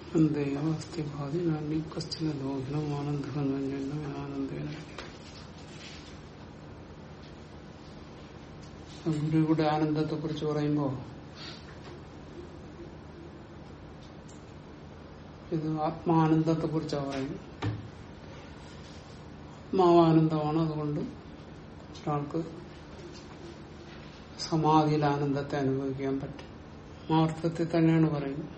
അന്തേയ അസ്ഥി ഭാതി നാനി കശ്ചന ലോകനം ആനന്ദം ആനന്ദേന ഗുരുവിടെ ആനന്ദത്തെ കുറിച്ച് പറയുമ്പോ ഇത് ആത്മാനന്ദത്തെ കുറിച്ചാണ് പറയുന്നത് ആത്മാവാനന്ദമാണ് അതുകൊണ്ട് ഒരാൾക്ക് സമാധിയിൽ ആനന്ദത്തെ അനുഭവിക്കാൻ പറ്റും ആ അർത്ഥത്തിൽ തന്നെയാണ് പറയുന്നത്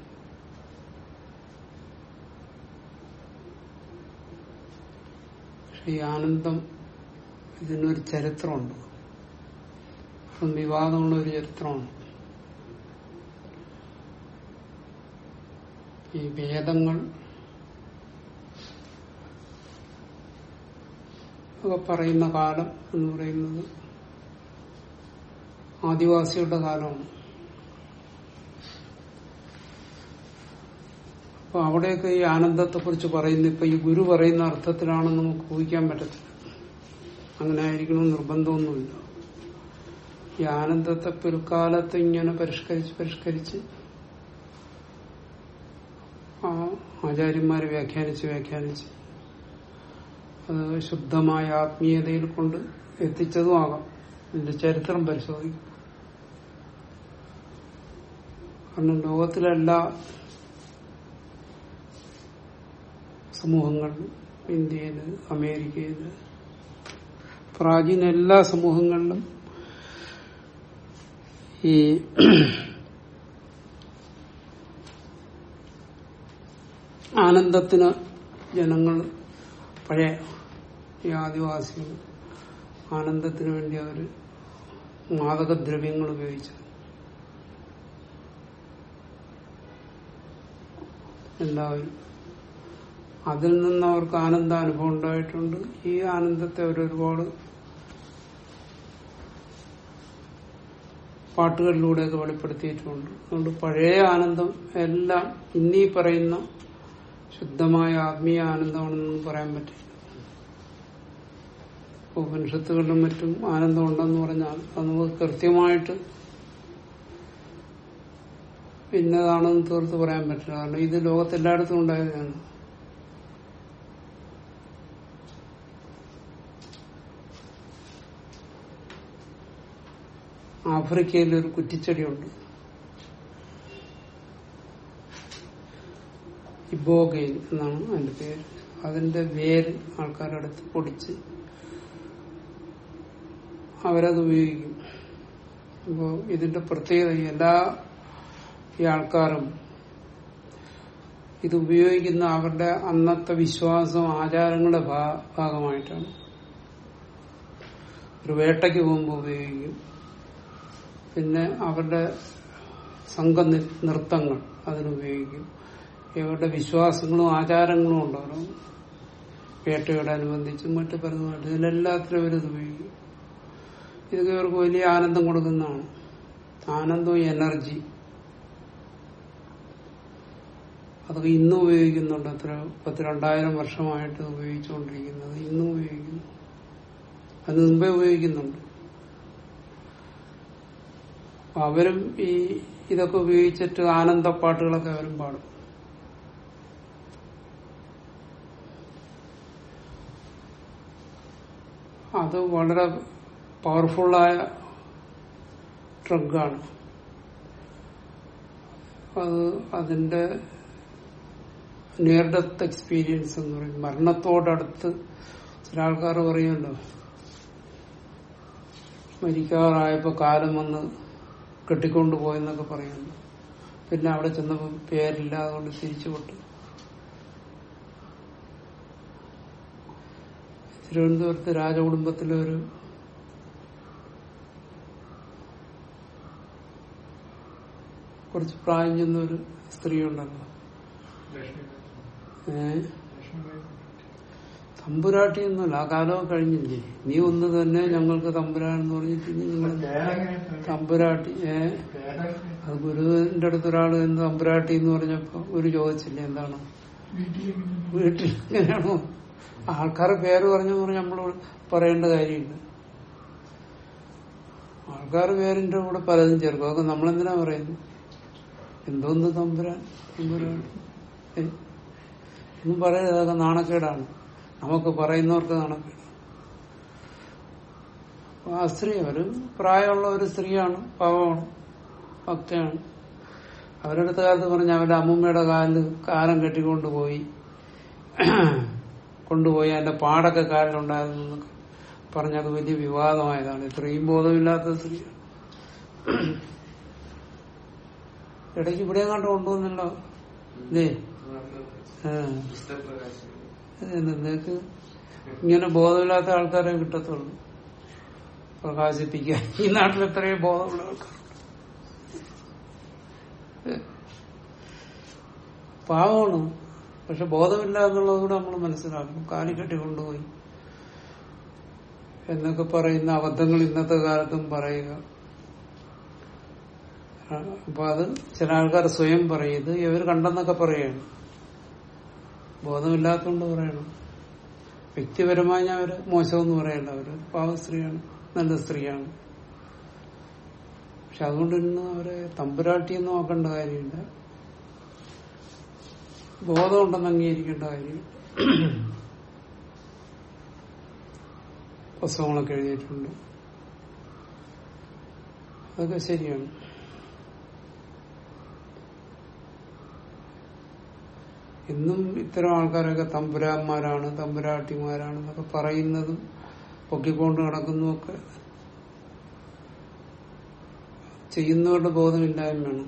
പക്ഷെ ഈ ആനന്ദം ഇതിനൊരു ചരിത്രമുണ്ട് അതും വിവാദമുള്ള ഒരു ചരിത്രമാണ് ഈ വേദങ്ങൾ ഒക്കെ പറയുന്ന കാലം എന്ന് പറയുന്നത് ആദിവാസികളുടെ കാലമാണ് അപ്പൊ അവിടെയൊക്കെ ഈ ആനന്ദത്തെ കുറിച്ച് പറയുന്ന ഇപ്പൊ ഈ ഗുരു പറയുന്ന അർത്ഥത്തിലാണെന്ന് നമുക്ക് ഊഹിക്കാൻ പറ്റത്തില്ല അങ്ങനെ ആയിരിക്കണം നിർബന്ധമൊന്നുമില്ല ഈ ആനന്ദത്തെ പിൽക്കാലത്ത് ഇങ്ങനെ പരിഷ്കരിച്ച് പരിഷ്കരിച്ച് ആ ആചാര്യന്മാരെ വ്യാഖ്യാനിച്ച് വ്യാഖ്യാനിച്ച് അത് ശുദ്ധമായ ആത്മീയതയിൽ കൊണ്ട് എത്തിച്ചതും ആകാം ഇതിന്റെ ചരിത്രം പരിശോധിക്കും കാരണം ലോകത്തിലെല്ലാ സമൂഹങ്ങളിലും ഇന്ത്യയില് അമേരിക്കയില് പ്രാചീന എല്ലാ സമൂഹങ്ങളിലും ഈ ആനന്ദത്തിന് ജനങ്ങൾ പഴയ ഈ ആദിവാസികൾ ആനന്ദത്തിന് വേണ്ടി അവർ മാദകദ്രവ്യങ്ങൾ ഉപയോഗിച്ചു എല്ലാവരും അതിൽ നിന്ന് അവർക്ക് ആനന്ദാനുഭവം ഉണ്ടായിട്ടുണ്ട് ഈ ആനന്ദത്തെ അവരൊരുപാട് പാട്ടുകളിലൂടെയൊക്കെ വെളിപ്പെടുത്തിയിട്ടുണ്ട് അതുകൊണ്ട് പഴയ ആനന്ദം എല്ലാം ഇന്നീ പറയുന്ന ശുദ്ധമായ ആത്മീയ ആനന്ദമാണെന്നൊന്നും പറയാൻ പറ്റില്ല ഉപനിഷത്തുകളിലും മറ്റും ആനന്ദം ഉണ്ടെന്ന് പറഞ്ഞാൽ അത് നമുക്ക് കൃത്യമായിട്ട് ഇന്നതാണെന്ന് തീർത്ത് പറയാൻ പറ്റില്ല കാരണം ഇത് ലോകത്തെല്ലായിടത്തും ഉണ്ടായതാണ് ആഫ്രിക്കയിൽ ഒരു കുറ്റിച്ചെടിയുണ്ട് ഇബോഗെയിൻ എന്നാണ് അതിന്റെ പേര് അതിന്റെ വേര് ആൾക്കാരടുത്ത് പൊടിച്ച് അവരത് ഉപയോഗിക്കും അപ്പോൾ ഇതിന്റെ പ്രത്യേകത എല്ലാ ഈ ആൾക്കാരും ഇത് ഉപയോഗിക്കുന്ന അവരുടെ അന്നത്തെ വിശ്വാസം ആചാരങ്ങളുടെ ഭാഗമായിട്ടാണ് ഒരു വേട്ടയ്ക്ക് പോകുമ്പോൾ ഉപയോഗിക്കും പിന്നെ അവരുടെ സംഘ നൃത്തങ്ങൾ അതിനുപയോഗിക്കും ഇവരുടെ വിശ്വാസങ്ങളും ആചാരങ്ങളും ഉണ്ടവരോ വേട്ടയോടനുബന്ധിച്ചും മറ്റു പലതുമായിട്ട് ഇതിലെല്ലാത്തിനും അവരിത് ഉപയോഗിക്കും ഇതൊക്കെ ഇവർക്ക് വലിയ ആനന്ദം കൊടുക്കുന്നതാണ് ആനന്ദവും എനർജി അതൊക്കെ ഇന്നും ഉപയോഗിക്കുന്നുണ്ട് എത്ര പത്ത് രണ്ടായിരം വർഷമായിട്ട് ഉപയോഗിച്ചുകൊണ്ടിരിക്കുന്നത് ഇന്നും ഉപയോഗിക്കുന്നു അതിന് മുമ്പേ ഉപയോഗിക്കുന്നുണ്ട് അവരും ഈ ഇതൊക്കെ ഉപയോഗിച്ചിട്ട് ആനന്ദപ്പാട്ടുകളൊക്കെ അവരും പാടും അത് വളരെ പവർഫുള്ളായ ഡ്രഗാണ് അത് അതിന്റെ നിയർ ഡെത്ത് എക്സ്പീരിയൻസ് എന്ന് പറയും മരണത്തോടടുത്ത് ചില ആൾക്കാർ പറയുമല്ലോ മരിക്കാറായപ്പോ കാലം വന്ന് കെട്ടിക്കൊണ്ടുപോയെന്നൊക്കെ പറയുന്നു പിന്നെ അവിടെ ചെന്നപ്പോൾ പേരില്ല അതുകൊണ്ട് തിരിച്ചു വിട്ടു തിരുവനന്തപുരത്ത് രാജകുടുംബത്തിലെ ഒരു കുറച്ച് പ്രായം ചെന്ന ഒരു സ്ത്രീ ഉണ്ടല്ലോ ഏ തമ്പുരാട്ടി ഒന്നുമല്ല ആ കാലമൊക്കെ കഴിഞ്ഞില്ലേ നീ ഒന്ന് തന്നെ ഞങ്ങൾക്ക് തമ്പുരാൻ എന്ന് പറഞ്ഞിട്ട് ഇനി നിങ്ങൾ തമ്പുരാട്ടി ഏ അത് ഗുരുവിന്റെ അടുത്ത് ഒരാൾ എന്ത് തമ്പുരാട്ടി എന്ന് പറഞ്ഞപ്പോ ഒരു ചോദിച്ചില്ലേ എന്താണ് വീട്ടിൽ എങ്ങനെയാണോ ആൾക്കാരെ പേര് പറഞ്ഞു പറഞ്ഞ് നമ്മൾ പറയേണ്ട കാര്യമില്ല ആൾക്കാർ പേരിന്റെ കൂടെ പലതും ചേർക്കും അതൊക്കെ നമ്മളെന്തിനാ പറയുന്നത് എന്തോന്ന് തമ്പുരാൻ തമ്പുരാൻ ഏ? ഒന്നും പറയരുത് അതൊക്കെ നാണക്കേടാണ് നമുക്ക് പറയുന്നവർക്ക് നാണക്കേട് അപ്പൊ ആ സ്ത്രീ ഒരു പ്രായമുള്ള ഒരു സ്ത്രീയാണ് പാവമാണ് ഭക്തയാണ് അവരടുത്ത കാലത്ത് പറഞ്ഞ അവരുടെ അമ്മൂമ്മയുടെ കാലിൽ കാലം കെട്ടിക്കൊണ്ടുപോയി കൊണ്ടുപോയി അതിന്റെ പാടൊക്കെ കാലിലുണ്ടായിരുന്നു എന്നൊക്കെ പറഞ്ഞത് വലിയ വിവാദമായതാണ് ഇത്രയും ബോധമില്ലാത്ത സ്ത്രീയാണ് ഇടയ്ക്ക് ഇവിടെ കണ്ട് കൊണ്ടുവന്നല്ലോ ഇല്ലേ ആ. നിങ്ങൾക്ക് ഇങ്ങനെ ബോധമില്ലാത്ത ആൾക്കാരെ കിട്ടത്തുള്ളൂ പ്രകാശിപ്പിക്കാൻ ഈ നാട്ടിൽ എത്രയും ബോധമുള്ള ആൾക്കാർ പാവമാണ് പക്ഷെ ബോധമില്ല എന്നുള്ളത് കൂടെ നമ്മൾ മനസ്സിലാക്കണം കാലിക്കെട്ടി കൊണ്ടുപോയി എന്നൊക്കെ പറയുന്ന അബദ്ധങ്ങൾ ഇന്നത്തെ കാലത്തും പറയുക ആ, അപ്പൊ അത് ചില ആൾക്കാർ സ്വയം പറയുന്നത് ഇവർ കണ്ടെന്നൊക്കെ പറയാണ് ബോധമില്ലാത്തോണ്ട് പറയണം വ്യക്തിപരമായി ഞാൻ അവര് മോശമെന്ന് പറയണ്ട അവര് പാവ സ്ത്രീയാണ് നല്ല സ്ത്രീയാണ് പക്ഷെ അതുകൊണ്ട് ഇന്ന് അവരെ തമ്പുരാട്ടിയെന്ന് നോക്കേണ്ട കാര്യമില്ല ബോധമുണ്ടെന്ന് അംഗീകരിക്കേണ്ട കാര്യമില്ല പുസ്തകങ്ങളൊക്കെ എഴുതിയിട്ടുണ്ട് അതൊക്കെ ശരിയാണ് ഇന്നും ഇത്തരം ആൾക്കാരൊക്കെ തമ്പുരാന്മാരാണ് തമ്പുരാട്ടിമാരാണ് എന്നൊക്കെ പറയുന്നതും പൊക്കിക്കൊണ്ട് നടക്കുന്നതൊക്കെ ചെയ്യുന്നവരുടെ ബോധമില്ലായ്മയാണ്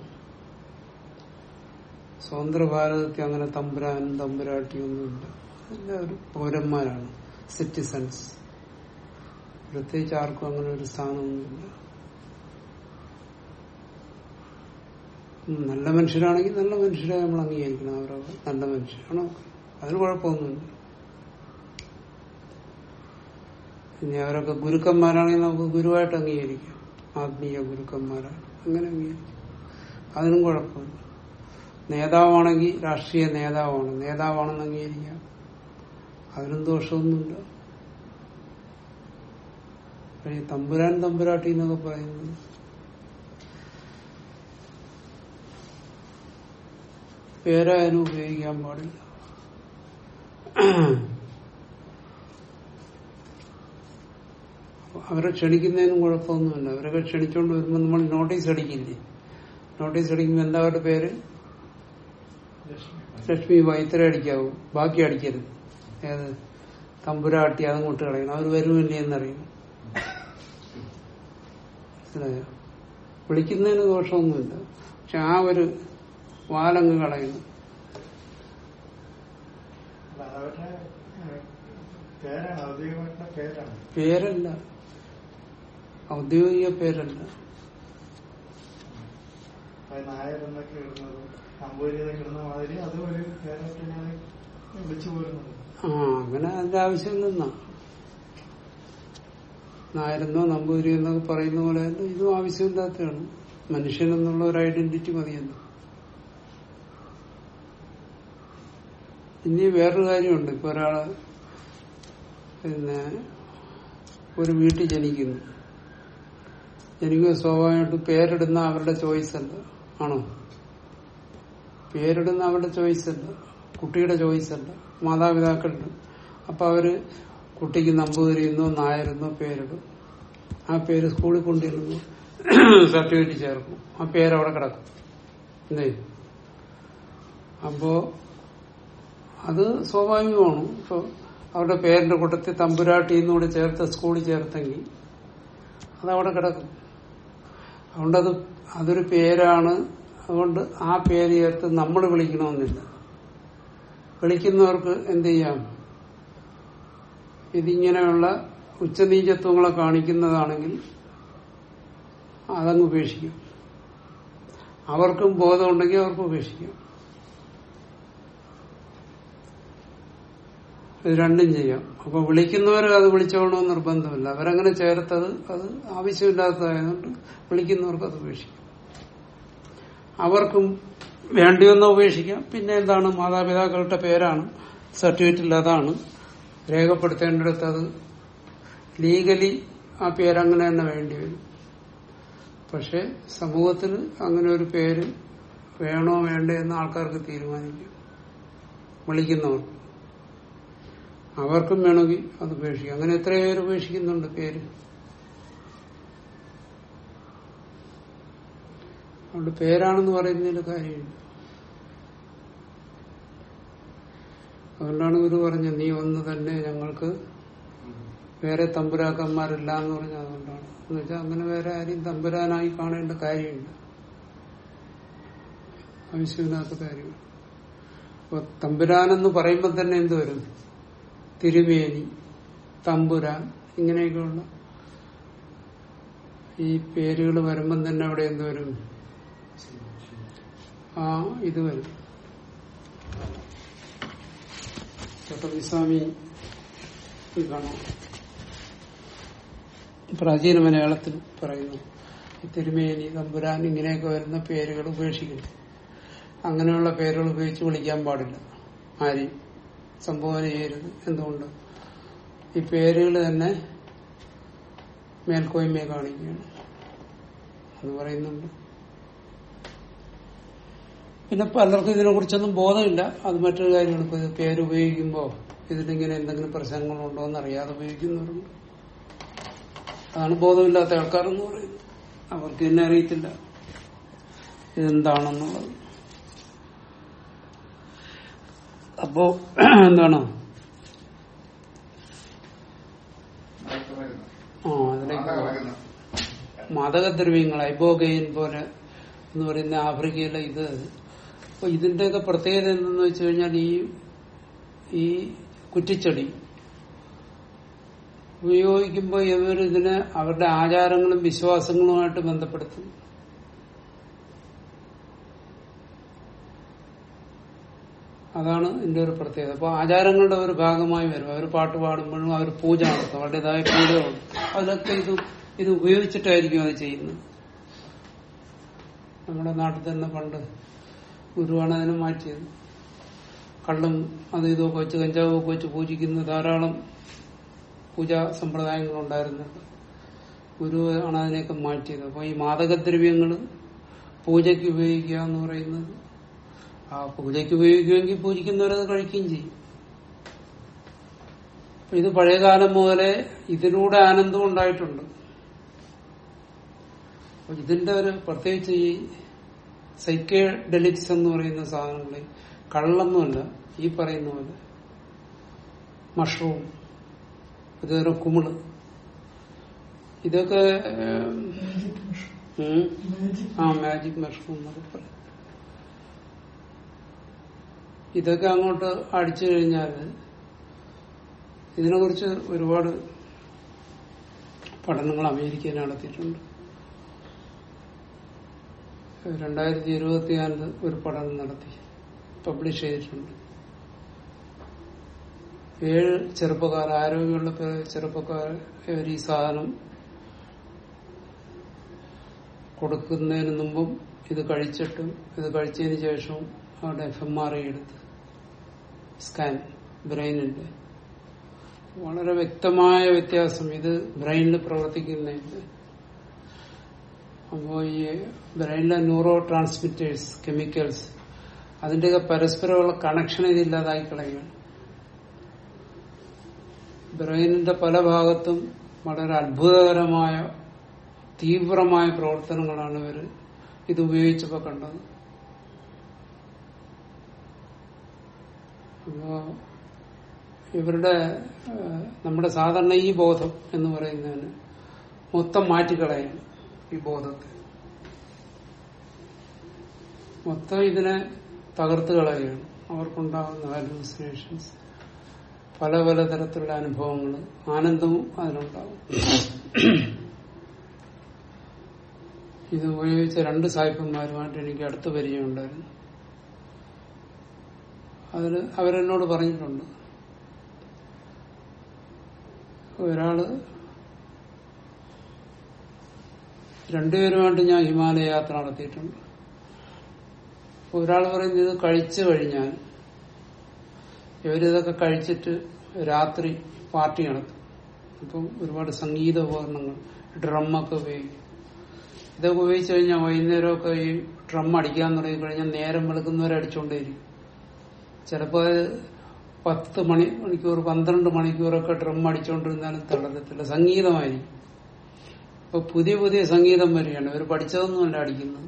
സ്വതന്ത്ര ഭാരതത്തിൽ അങ്ങനെ തമ്പുരാനും തമ്പുരാട്ടിയൊന്നുമില്ല എല്ലാവരും പൗരന്മാരാണ് സിറ്റിസൺസ് പ്രത്യേകിച്ച് ആർക്കും അങ്ങനെ ഒരു സ്ഥാനമൊന്നുമില്ല ഉം, നല്ല മനുഷ്യരാണെങ്കിൽ നല്ല മനുഷ്യരെ നമ്മൾ അംഗീകരിക്കണം അവരെ നല്ല മനുഷ്യരാണോ അതിന് കുഴപ്പമൊന്നുമില്ല ഇനി അവരൊക്കെ ഗുരുക്കന്മാരാണെങ്കിൽ നമുക്ക് ഗുരുവായിട്ട് അംഗീകരിക്കാം ആത്മീയ ഗുരുക്കന്മാരാണ് അങ്ങനെ അംഗീകരിക്കാം അതിനും കുഴപ്പമില്ല നേതാവാണെങ്കിൽ രാഷ്ട്രീയ നേതാവാണ് നേതാവാണെന്ന് അംഗീകരിക്കാം അതിനും ദോഷമൊന്നുമില്ല പക്ഷേ ഈ തമ്പുരാൻ തമ്പുരാട്ടി എന്നൊക്കെ പറയുന്നത് പേരായാലും ഉപയോഗിക്കാൻ പാടില്ല അവരെ ക്ഷണിക്കുന്നതിനും കുഴപ്പമൊന്നുമില്ല അവരൊക്കെ ക്ഷണിച്ചുകൊണ്ട് വരുമ്പോൾ നമ്മൾ നോട്ടീസ് അടിക്കില്ലേ നോട്ടീസ് അടിക്കുമ്പോൾ എന്താ അവരുടെ പേര് ലക്ഷ്മി വൈത്തര അടിക്കാവൂ ബാക്കി അടിക്കരുത് ഏത് തമ്പുരാട്ടി അതങ്ങോട്ട് കളയണം അവർ വരുമില്ലേ എന്നറിയും മനസ്സിലായോ വിളിക്കുന്നതിന് ദോഷമൊന്നുമില്ല പക്ഷെ ആ ഒരു വാലങ്ങ് കളയുന്നു അവരുടെ ഏഹ്, പേരാണ് ഔദ്യോഗികമായിട്ടുള്ള പേരാണ് പേരല്ല ഔദ്യോഗിക പേരല്ല അത് നായർ എന്നൊക്കെ ഇടുന്നത് നമ്പൂരി എന്നൊക്കെ ഇടുന്ന മാതിരി അതും ഒരു പേരായിട്ട് തന്നെയാണ് വിളിച്ചു പോരുന്നത് ആ അങ്ങനെ അതിന്റെ ആവശ്യമില്ലെന്നാ നായരെന്നോ നമ്പൂരി എന്നൊക്കെ പറയുന്ന പോലെ തന്നെ ഇതും ആവശ്യമില്ലാത്തതാണ് മനുഷ്യൻ എന്നുള്ള ഒരു ഐഡന്റിറ്റി മതിയെന്ന് ഇനി വേറൊരു കാര്യമുണ്ട് ഇപ്പൊ ഒരാള് പിന്നെ ഒരു വീട്ടിൽ ജനിക്കുന്നു ജനിക്കുക സ്വാഭാവികമായിട്ട് പേരിടുന്ന അവരുടെ ചോയ്സ് അല്ല ആണോ പേരിടുന്ന അവരുടെ ചോയ്സ് അല്ല കുട്ടിയുടെ ചോയ്സ് അല്ല മാതാപിതാക്കളുടെ അപ്പൊ അവര് കുട്ടിക്ക് നമ്പൂതിരിയെന്നോ നായരെന്നോ പേരിടും ആ പേര് സ്കൂളിൽ കൊണ്ടിരുന്നു സർട്ടിഫിക്കറ്റ് ചേർക്കും ആ പേര് അവിടെ കിടക്കും എന്തേ അപ്പോ അത് സ്വാഭാവികമാണ് ഇപ്പൊ അവരുടെ പേരിന്റെ കൂട്ടത്തിൽ തമ്പുരാട്ടി എന്നൂടെ ചേർത്ത് സ്കൂളിൽ ചേർത്തെങ്കിൽ അതവിടെ കിടക്കും അതുകൊണ്ടത് അതൊരു പേരാണ് അതുകൊണ്ട് ആ പേര് ചേർത്ത് നമ്മൾ വിളിക്കണമെന്നില്ല വിളിക്കുന്നവർക്ക് എന്ത് ചെയ്യാം ഇതിങ്ങനെയുള്ള ഉച്ചനീചത്വങ്ങളെ കാണിക്കുന്നതാണെങ്കിൽ അതങ്ങ് ഉപേക്ഷിക്കും അവർക്കും ബോധമുണ്ടെങ്കിൽ അവർക്ക് ഉപേക്ഷിക്കാം ഇത് രണ്ടും ചെയ്യാം അപ്പൊ വിളിക്കുന്നവർ അത് വിളിച്ചോണമെന്ന് നിർബന്ധമില്ല അവരങ്ങനെ ചേർത്തത് അത് ആവശ്യമില്ലാത്തതായതുകൊണ്ട് വിളിക്കുന്നവർക്ക് അത് ഉപേക്ഷിക്കാം അവർക്കും വേണ്ടിയൊന്ന് ഉപേക്ഷിക്കാം പിന്നെ എന്താണ് മാതാപിതാക്കളുടെ പേരാണ് സർട്ടിഫിക്കറ്റിൽ അതാണ് രേഖപ്പെടുത്തേണ്ടിടത്ത് അത് ലീഗലി ആ പേരങ്ങനെ തന്നെ വേണ്ടി വരും പക്ഷെ സമൂഹത്തിൽ അങ്ങനെ ഒരു പേര് വേണോ വേണ്ടേ എന്ന് ആൾക്കാർക്ക് തീരുമാനിക്കും വിളിക്കുന്നവർ അവർക്കും വേണമെങ്കിൽ അത് ഉപേക്ഷിക്കാം അങ്ങനെ എത്രയോ പേര് ഉപേക്ഷിക്കുന്നുണ്ട് പേര് അതുകൊണ്ട് പേരാണെന്ന് പറയുന്നതിൽ കാര്യമില്ല അതുകൊണ്ടാണ് ഗുരു പറഞ്ഞത് നീ ഒന്ന് തന്നെ ഞങ്ങൾക്ക് വേറെ തമ്പുരാക്കന്മാരില്ല എന്ന് പറഞ്ഞത് അതുകൊണ്ടാണ് എന്ന് വെച്ചാൽ അങ്ങനെ വേറെ ആരെയും തമ്പുരാനായി കാണേണ്ട കാര്യമില്ല ആവശ്യമില്ലാത്ത കാര്യമാണ് അപ്പൊ തമ്പുരാനെന്ന് പറയുമ്പോൾ തന്നെ എന്ത് വരും തിരുമേനി തമ്പുരാൻ ഇങ്ങനെയൊക്കെയുള്ള ഈ പേരുകൾ വരുമ്പം തന്നെ അവിടെ എന്ത് വരും ആ ഇത് വരും ചട്ടമ്പിസ്വാമി ഇത് കാണാം പ്രാചീന മലയാളത്തിൽ പറയുന്നു ഈ തിരുമേനി തമ്പുരാൻ ഇങ്ങനെയൊക്കെ വരുന്ന പേരുകൾ ഉപേക്ഷിക്കുന്നു അങ്ങനെയുള്ള പേരുകൾ ഉപയോഗിച്ച് വിളിക്കാൻ പാടില്ല ആരെയും സംബോധന ചെയ്യരുത് എന്തുകൊണ്ട് ഈ പേരുകൾ തന്നെ മേൽക്കോയ്മയെ കാണിക്കുകയാണ് എന്ന് പറയുന്നുണ്ട് പിന്നെ പലർക്കും ഇതിനെ കുറിച്ചൊന്നും ബോധമില്ല അത് മറ്റൊരു കാര്യമാണ് ഇപ്പൊ ഇത് പേര് ഉപയോഗിക്കുമ്പോൾ ഇതിലിങ്ങനെ എന്തെങ്കിലും പ്രശ്നങ്ങളുണ്ടോ എന്ന് അറിയാതെ ഉപയോഗിക്കുന്നവരുണ്ട് അതാണ് ബോധമില്ലാത്ത ആൾക്കാരെന്ന് പറയുന്നത് അവർക്ക് തന്നെ അറിയത്തില്ല ഇതെന്താണെന്നുള്ളത് അപ്പോ എന്താണ് ആ അതിലേക്ക് പോകാം. മാദകദ്രവ്യങ്ങൾ ഐബോഗൈൻ പോലെ എന്ന് പറയുന്ന ആഫ്രിക്കയിലെ ഇത് അപ്പൊ ഇതിന്റെയൊക്കെ പ്രത്യേകത എന്തെന്ന് വെച്ച് കഴിഞ്ഞാൽ ഈ ഈ കുറ്റിച്ചെടി ഉപയോഗിക്കുമ്പോൾ ഇവർ ഇതിനെ അവരുടെ ആചാരങ്ങളും വിശ്വാസങ്ങളുമായിട്ട് ബന്ധപ്പെടുത്തും അതാണ് ഇതിന്റെ ഒരു പ്രത്യേകത അപ്പൊ ആചാരങ്ങളുടെ ഒരു ഭാഗമായി വരും അവർ പാട്ട് പാടുമ്പോഴും അവർ പൂജ നടത്തും അവരുടേതായ പൂജകളുണ്ട് അതിലൊക്കെ ഇത് ഇത് ഉപയോഗിച്ചിട്ടായിരിക്കും അത് ചെയ്യുന്നത് നമ്മുടെ നാട്ടിൽ തന്നെ പണ്ട് ഗുരുവാണ് അതിനെ മാറ്റിയത് കള്ളും അത് ഇതൊക്കെ വെച്ച് കഞ്ചാവൊക്കെ വെച്ച് പൂജിക്കുന്ന ധാരാളം പൂജാ സമ്പ്രദായങ്ങളുണ്ടായിരുന്നുണ്ട് ഗുരു ആണ് അതിനെയൊക്കെ മാറ്റിയത് അപ്പൊ ഈ മാദകദ്രവ്യങ്ങൾ പൂജയ്ക്ക് ഉപയോഗിക്കുക എന്ന് പറയുന്നത് ആ പൂജയ്ക്ക് ഉപയോഗിക്കുമെങ്കിൽ പൂജിക്കുന്നവരത് കഴിക്കുകയും ചെയ്യും അപ്പൊ ഇത് പഴയകാലം മുതലേ ഇതിലൂടെ ആനന്ദം ഉണ്ടായിട്ടുണ്ട് അപ്പൊ ഇതിന്റെ ഒരു പ്രത്യേകിച്ച് ഈ സൈക്കേ ഡെലിക്സ് എന്ന് പറയുന്ന സാധനങ്ങളിൽ കള്ളൊന്നുമല്ല ഈ പറയുന്ന പോലെ മഷ്റൂം ഇതൊരു കുമിള് ഇതൊക്കെ ഏം, ഉം, ആ മാജിക് മഷ്റൂം എന്നൊക്കെ പറയും ഇതൊക്കെ അങ്ങോട്ട് അടിച്ചു കഴിഞ്ഞാൽ ഇതിനെക്കുറിച്ച് ഒരുപാട് പഠനങ്ങൾ അമേരിക്കയിൽ നടത്തിയിട്ടുണ്ട് രണ്ടായിരത്തി ഇരുപത്തിനാലില് ഒരു പഠനം നടത്തി പബ്ലിഷ് ചെയ്തിട്ടുണ്ട് ഏഴ് ചെറുപ്പക്കാർ ആരോഗ്യമുള്ള പേ- ചെറുപ്പക്കാർ ഇവർ ഈ സാധനം കൊടുക്കുന്നതിന് മുമ്പും ഇത് കഴിച്ചിട്ടും ഇത് കഴിച്ചതിന് ശേഷവും അവിടെ എഫ് എം ആർ ഐ എടുത്ത് സ്കാൻ ബ്രെയിനിന്റെ വളരെ വ്യക്തമായ വ്യത്യാസം ഇത് ബ്രെയിനിൽ പ്രവർത്തിക്കുന്നില്ല അപ്പോൾ ഈ ബ്രെയിനിലെ ന്യൂറോ ട്രാൻസ്മിറ്റേഴ്സ് കെമിക്കൽസ് അതിന്റെയൊക്കെ പരസ്പരമുള്ള കണക്ഷൻ ഇതില്ലാതായി കളയുകയാണ് ബ്രെയിനിന്റെ പല ഭാഗത്തും വളരെ അത്ഭുതകരമായ തീവ്രമായ പ്രവർത്തനങ്ങളാണ് ഇവർ ഇത് ഉപയോഗിച്ചപ്പോൾ കണ്ടത് അപ്പോ ഇവരുടെ ഏഹ്, നമ്മുടെ സാധാരണ ഈ ബോധം എന്ന് പറയുന്നതിന് മൊത്തം മാറ്റിക്കളയാണ് ഈ ബോധത്തെ മൊത്തം ഇതിനെ തകർത്ത് കളയുകയാണ് അവർക്കുണ്ടാകുന്ന ഹാലൂസിനേഷൻസ് പല പല തരത്തിലുള്ള അനുഭവങ്ങൾ ആനന്ദവും അതിനുണ്ടാകും ഇത് ഉപയോഗിച്ച രണ്ട് സായിപ്പന്മാരുമായിട്ട് എനിക്ക് അടുത്ത പരിചയമുണ്ടായിരുന്നു അതിൽ അവരെന്നോട് പറഞ്ഞിട്ടുണ്ട് ഒരാള് രണ്ടുപേരുമായിട്ട് ഞാൻ ഹിമാലയ യാത്ര നടത്തിയിട്ടുണ്ട് ഒരാൾ പറയുന്നത് ഇത് കഴിച്ചു കഴിഞ്ഞാൽ ഇവരിതൊക്കെ കഴിച്ചിട്ട് രാത്രി പാർട്ടി നടത്തും അപ്പം ഒരുപാട് സംഗീത ഉപകരണങ്ങൾ ഡ്രമ്മൊക്കെ ഉപയോഗിക്കും ഇതൊക്കെ ഉപയോഗിച്ച് കഴിഞ്ഞാൽ വൈകുന്നേരമൊക്കെ ഈ ഡ്രം അടിക്കാൻ തുടങ്ങി കഴിഞ്ഞാൽ നേരം വെളുക്കുന്നവരെ അടിച്ചുകൊണ്ടേയിരിക്കും ചിലപ്പോ അത് പത്ത് മണി മണിക്കൂർ പന്ത്രണ്ട് മണിക്കൂറൊക്കെ ഡ്രം അടിച്ചുകൊണ്ടിരുന്നാലും തള്ളത്തില്ല സംഗീതമായിരിക്കും ഇപ്പൊ പുതിയ പുതിയ സംഗീതം വരികയാണ് ഇവർ പഠിച്ചതൊന്നുമല്ല അടിക്കുന്നത്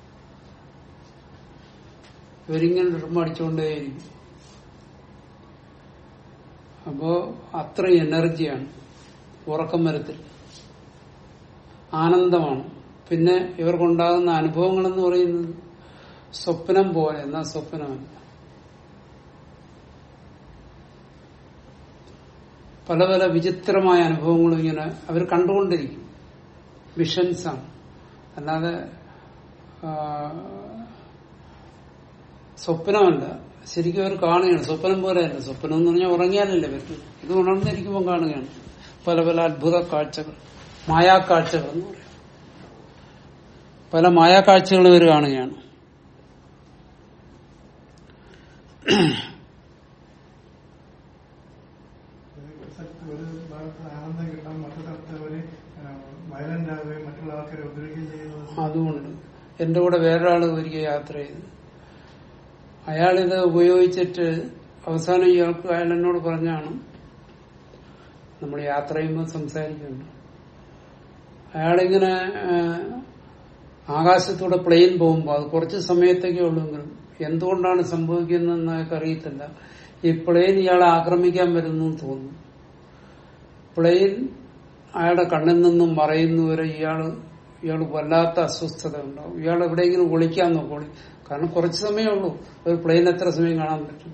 ഇവരിങ്ങനെ ഡ്രം അടിച്ചുകൊണ്ടേയിരിക്കും അപ്പോ അത്രയും എനർജിയാണ് ഉറക്കം വരത്തിൽ ആനന്ദമാണ് പിന്നെ ഇവർക്കുണ്ടാകുന്ന അനുഭവങ്ങൾ എന്ന് പറയുന്നത് സ്വപ്നം പോലെ എന്നാ സ്വപ്നമല്ല പല പല വിചിത്രമായ അനുഭവങ്ങളും ഇങ്ങനെ അവർ കണ്ടുകൊണ്ടിരിക്കും വിഷൻസാണ് അല്ലാതെ ആ, സ്വപ്നമല്ല ശരിക്കും അവർ കാണുകയാണ് സ്വപ്നം പോലെയല്ല സ്വപ്നം എന്ന് പറഞ്ഞാൽ ഉറങ്ങിയാലല്ലേ പറ്റും ഇത് ഉണർന്നിരിക്കുമ്പോൾ കാണുകയാണ് പല പല അത്ഭുത കാഴ്ചകൾ മായാക്കാഴ്ചകൾ എന്ന് പറയും പല മായാക്കാഴ്ചകൾ ഇവർ കാണുകയാണ് ഒരു സ്ഥലത്ത് ഒരു ഭാഗത്ത് ആനന്ദം കിട്ടാൻ മറ്റു സ്ഥലത്ത് ഒരു വയലന്റ് ആവുകയും മറ്റുള്ള ആൾക്കാരെ ഉപദ്രവിക്കുകയും ചെയ്യുന്നത് അതുകൊണ്ട് എന്റെ കൂടെ വേറൊരാൾ ഒരിക്കൽ യാത്ര ചെയ്തു അയാളിത് ഉപയോഗിച്ചിട്ട് അവസാനം ഇയാൾക്ക് അയാൾ എന്നോട് പറഞ്ഞാണ് നമ്മൾ യാത്ര ചെയ്യുമ്പോൾ സംസാരിക്കുന്നുണ്ട് അയാളിങ്ങനെ ആ, ആകാശത്തൂടെ പ്ലെയിൻ പോകുമ്പോൾ അത് കുറച്ച് സമയത്തേക്കേ ഉള്ളൂവെങ്കിലും എന്തുകൊണ്ടാണ് സംഭവിക്കുന്നതെന്ന് അയാൾക്ക് അറിയത്തില്ല ഈ പ്ലെയിൻ ഇയാളെ ആക്രമിക്കാൻ വരുന്നു എന്ന് തോന്നുന്നു പ്ലെയിൻ അയാളുടെ കണ്ണിൽ നിന്നും മറയുന്നവരെ ഇയാള് ഇയാൾ വല്ലാത്ത അസ്വസ്ഥത ഉണ്ടാവും ഇയാൾ എവിടെയെങ്കിലും ഒളിക്കാൻ നോക്കും കാരണം കുറച്ച് സമയമേ ഉള്ളൂ ഒരു പ്ലെയിൻ എത്ര സമയം കാണാൻ പറ്റും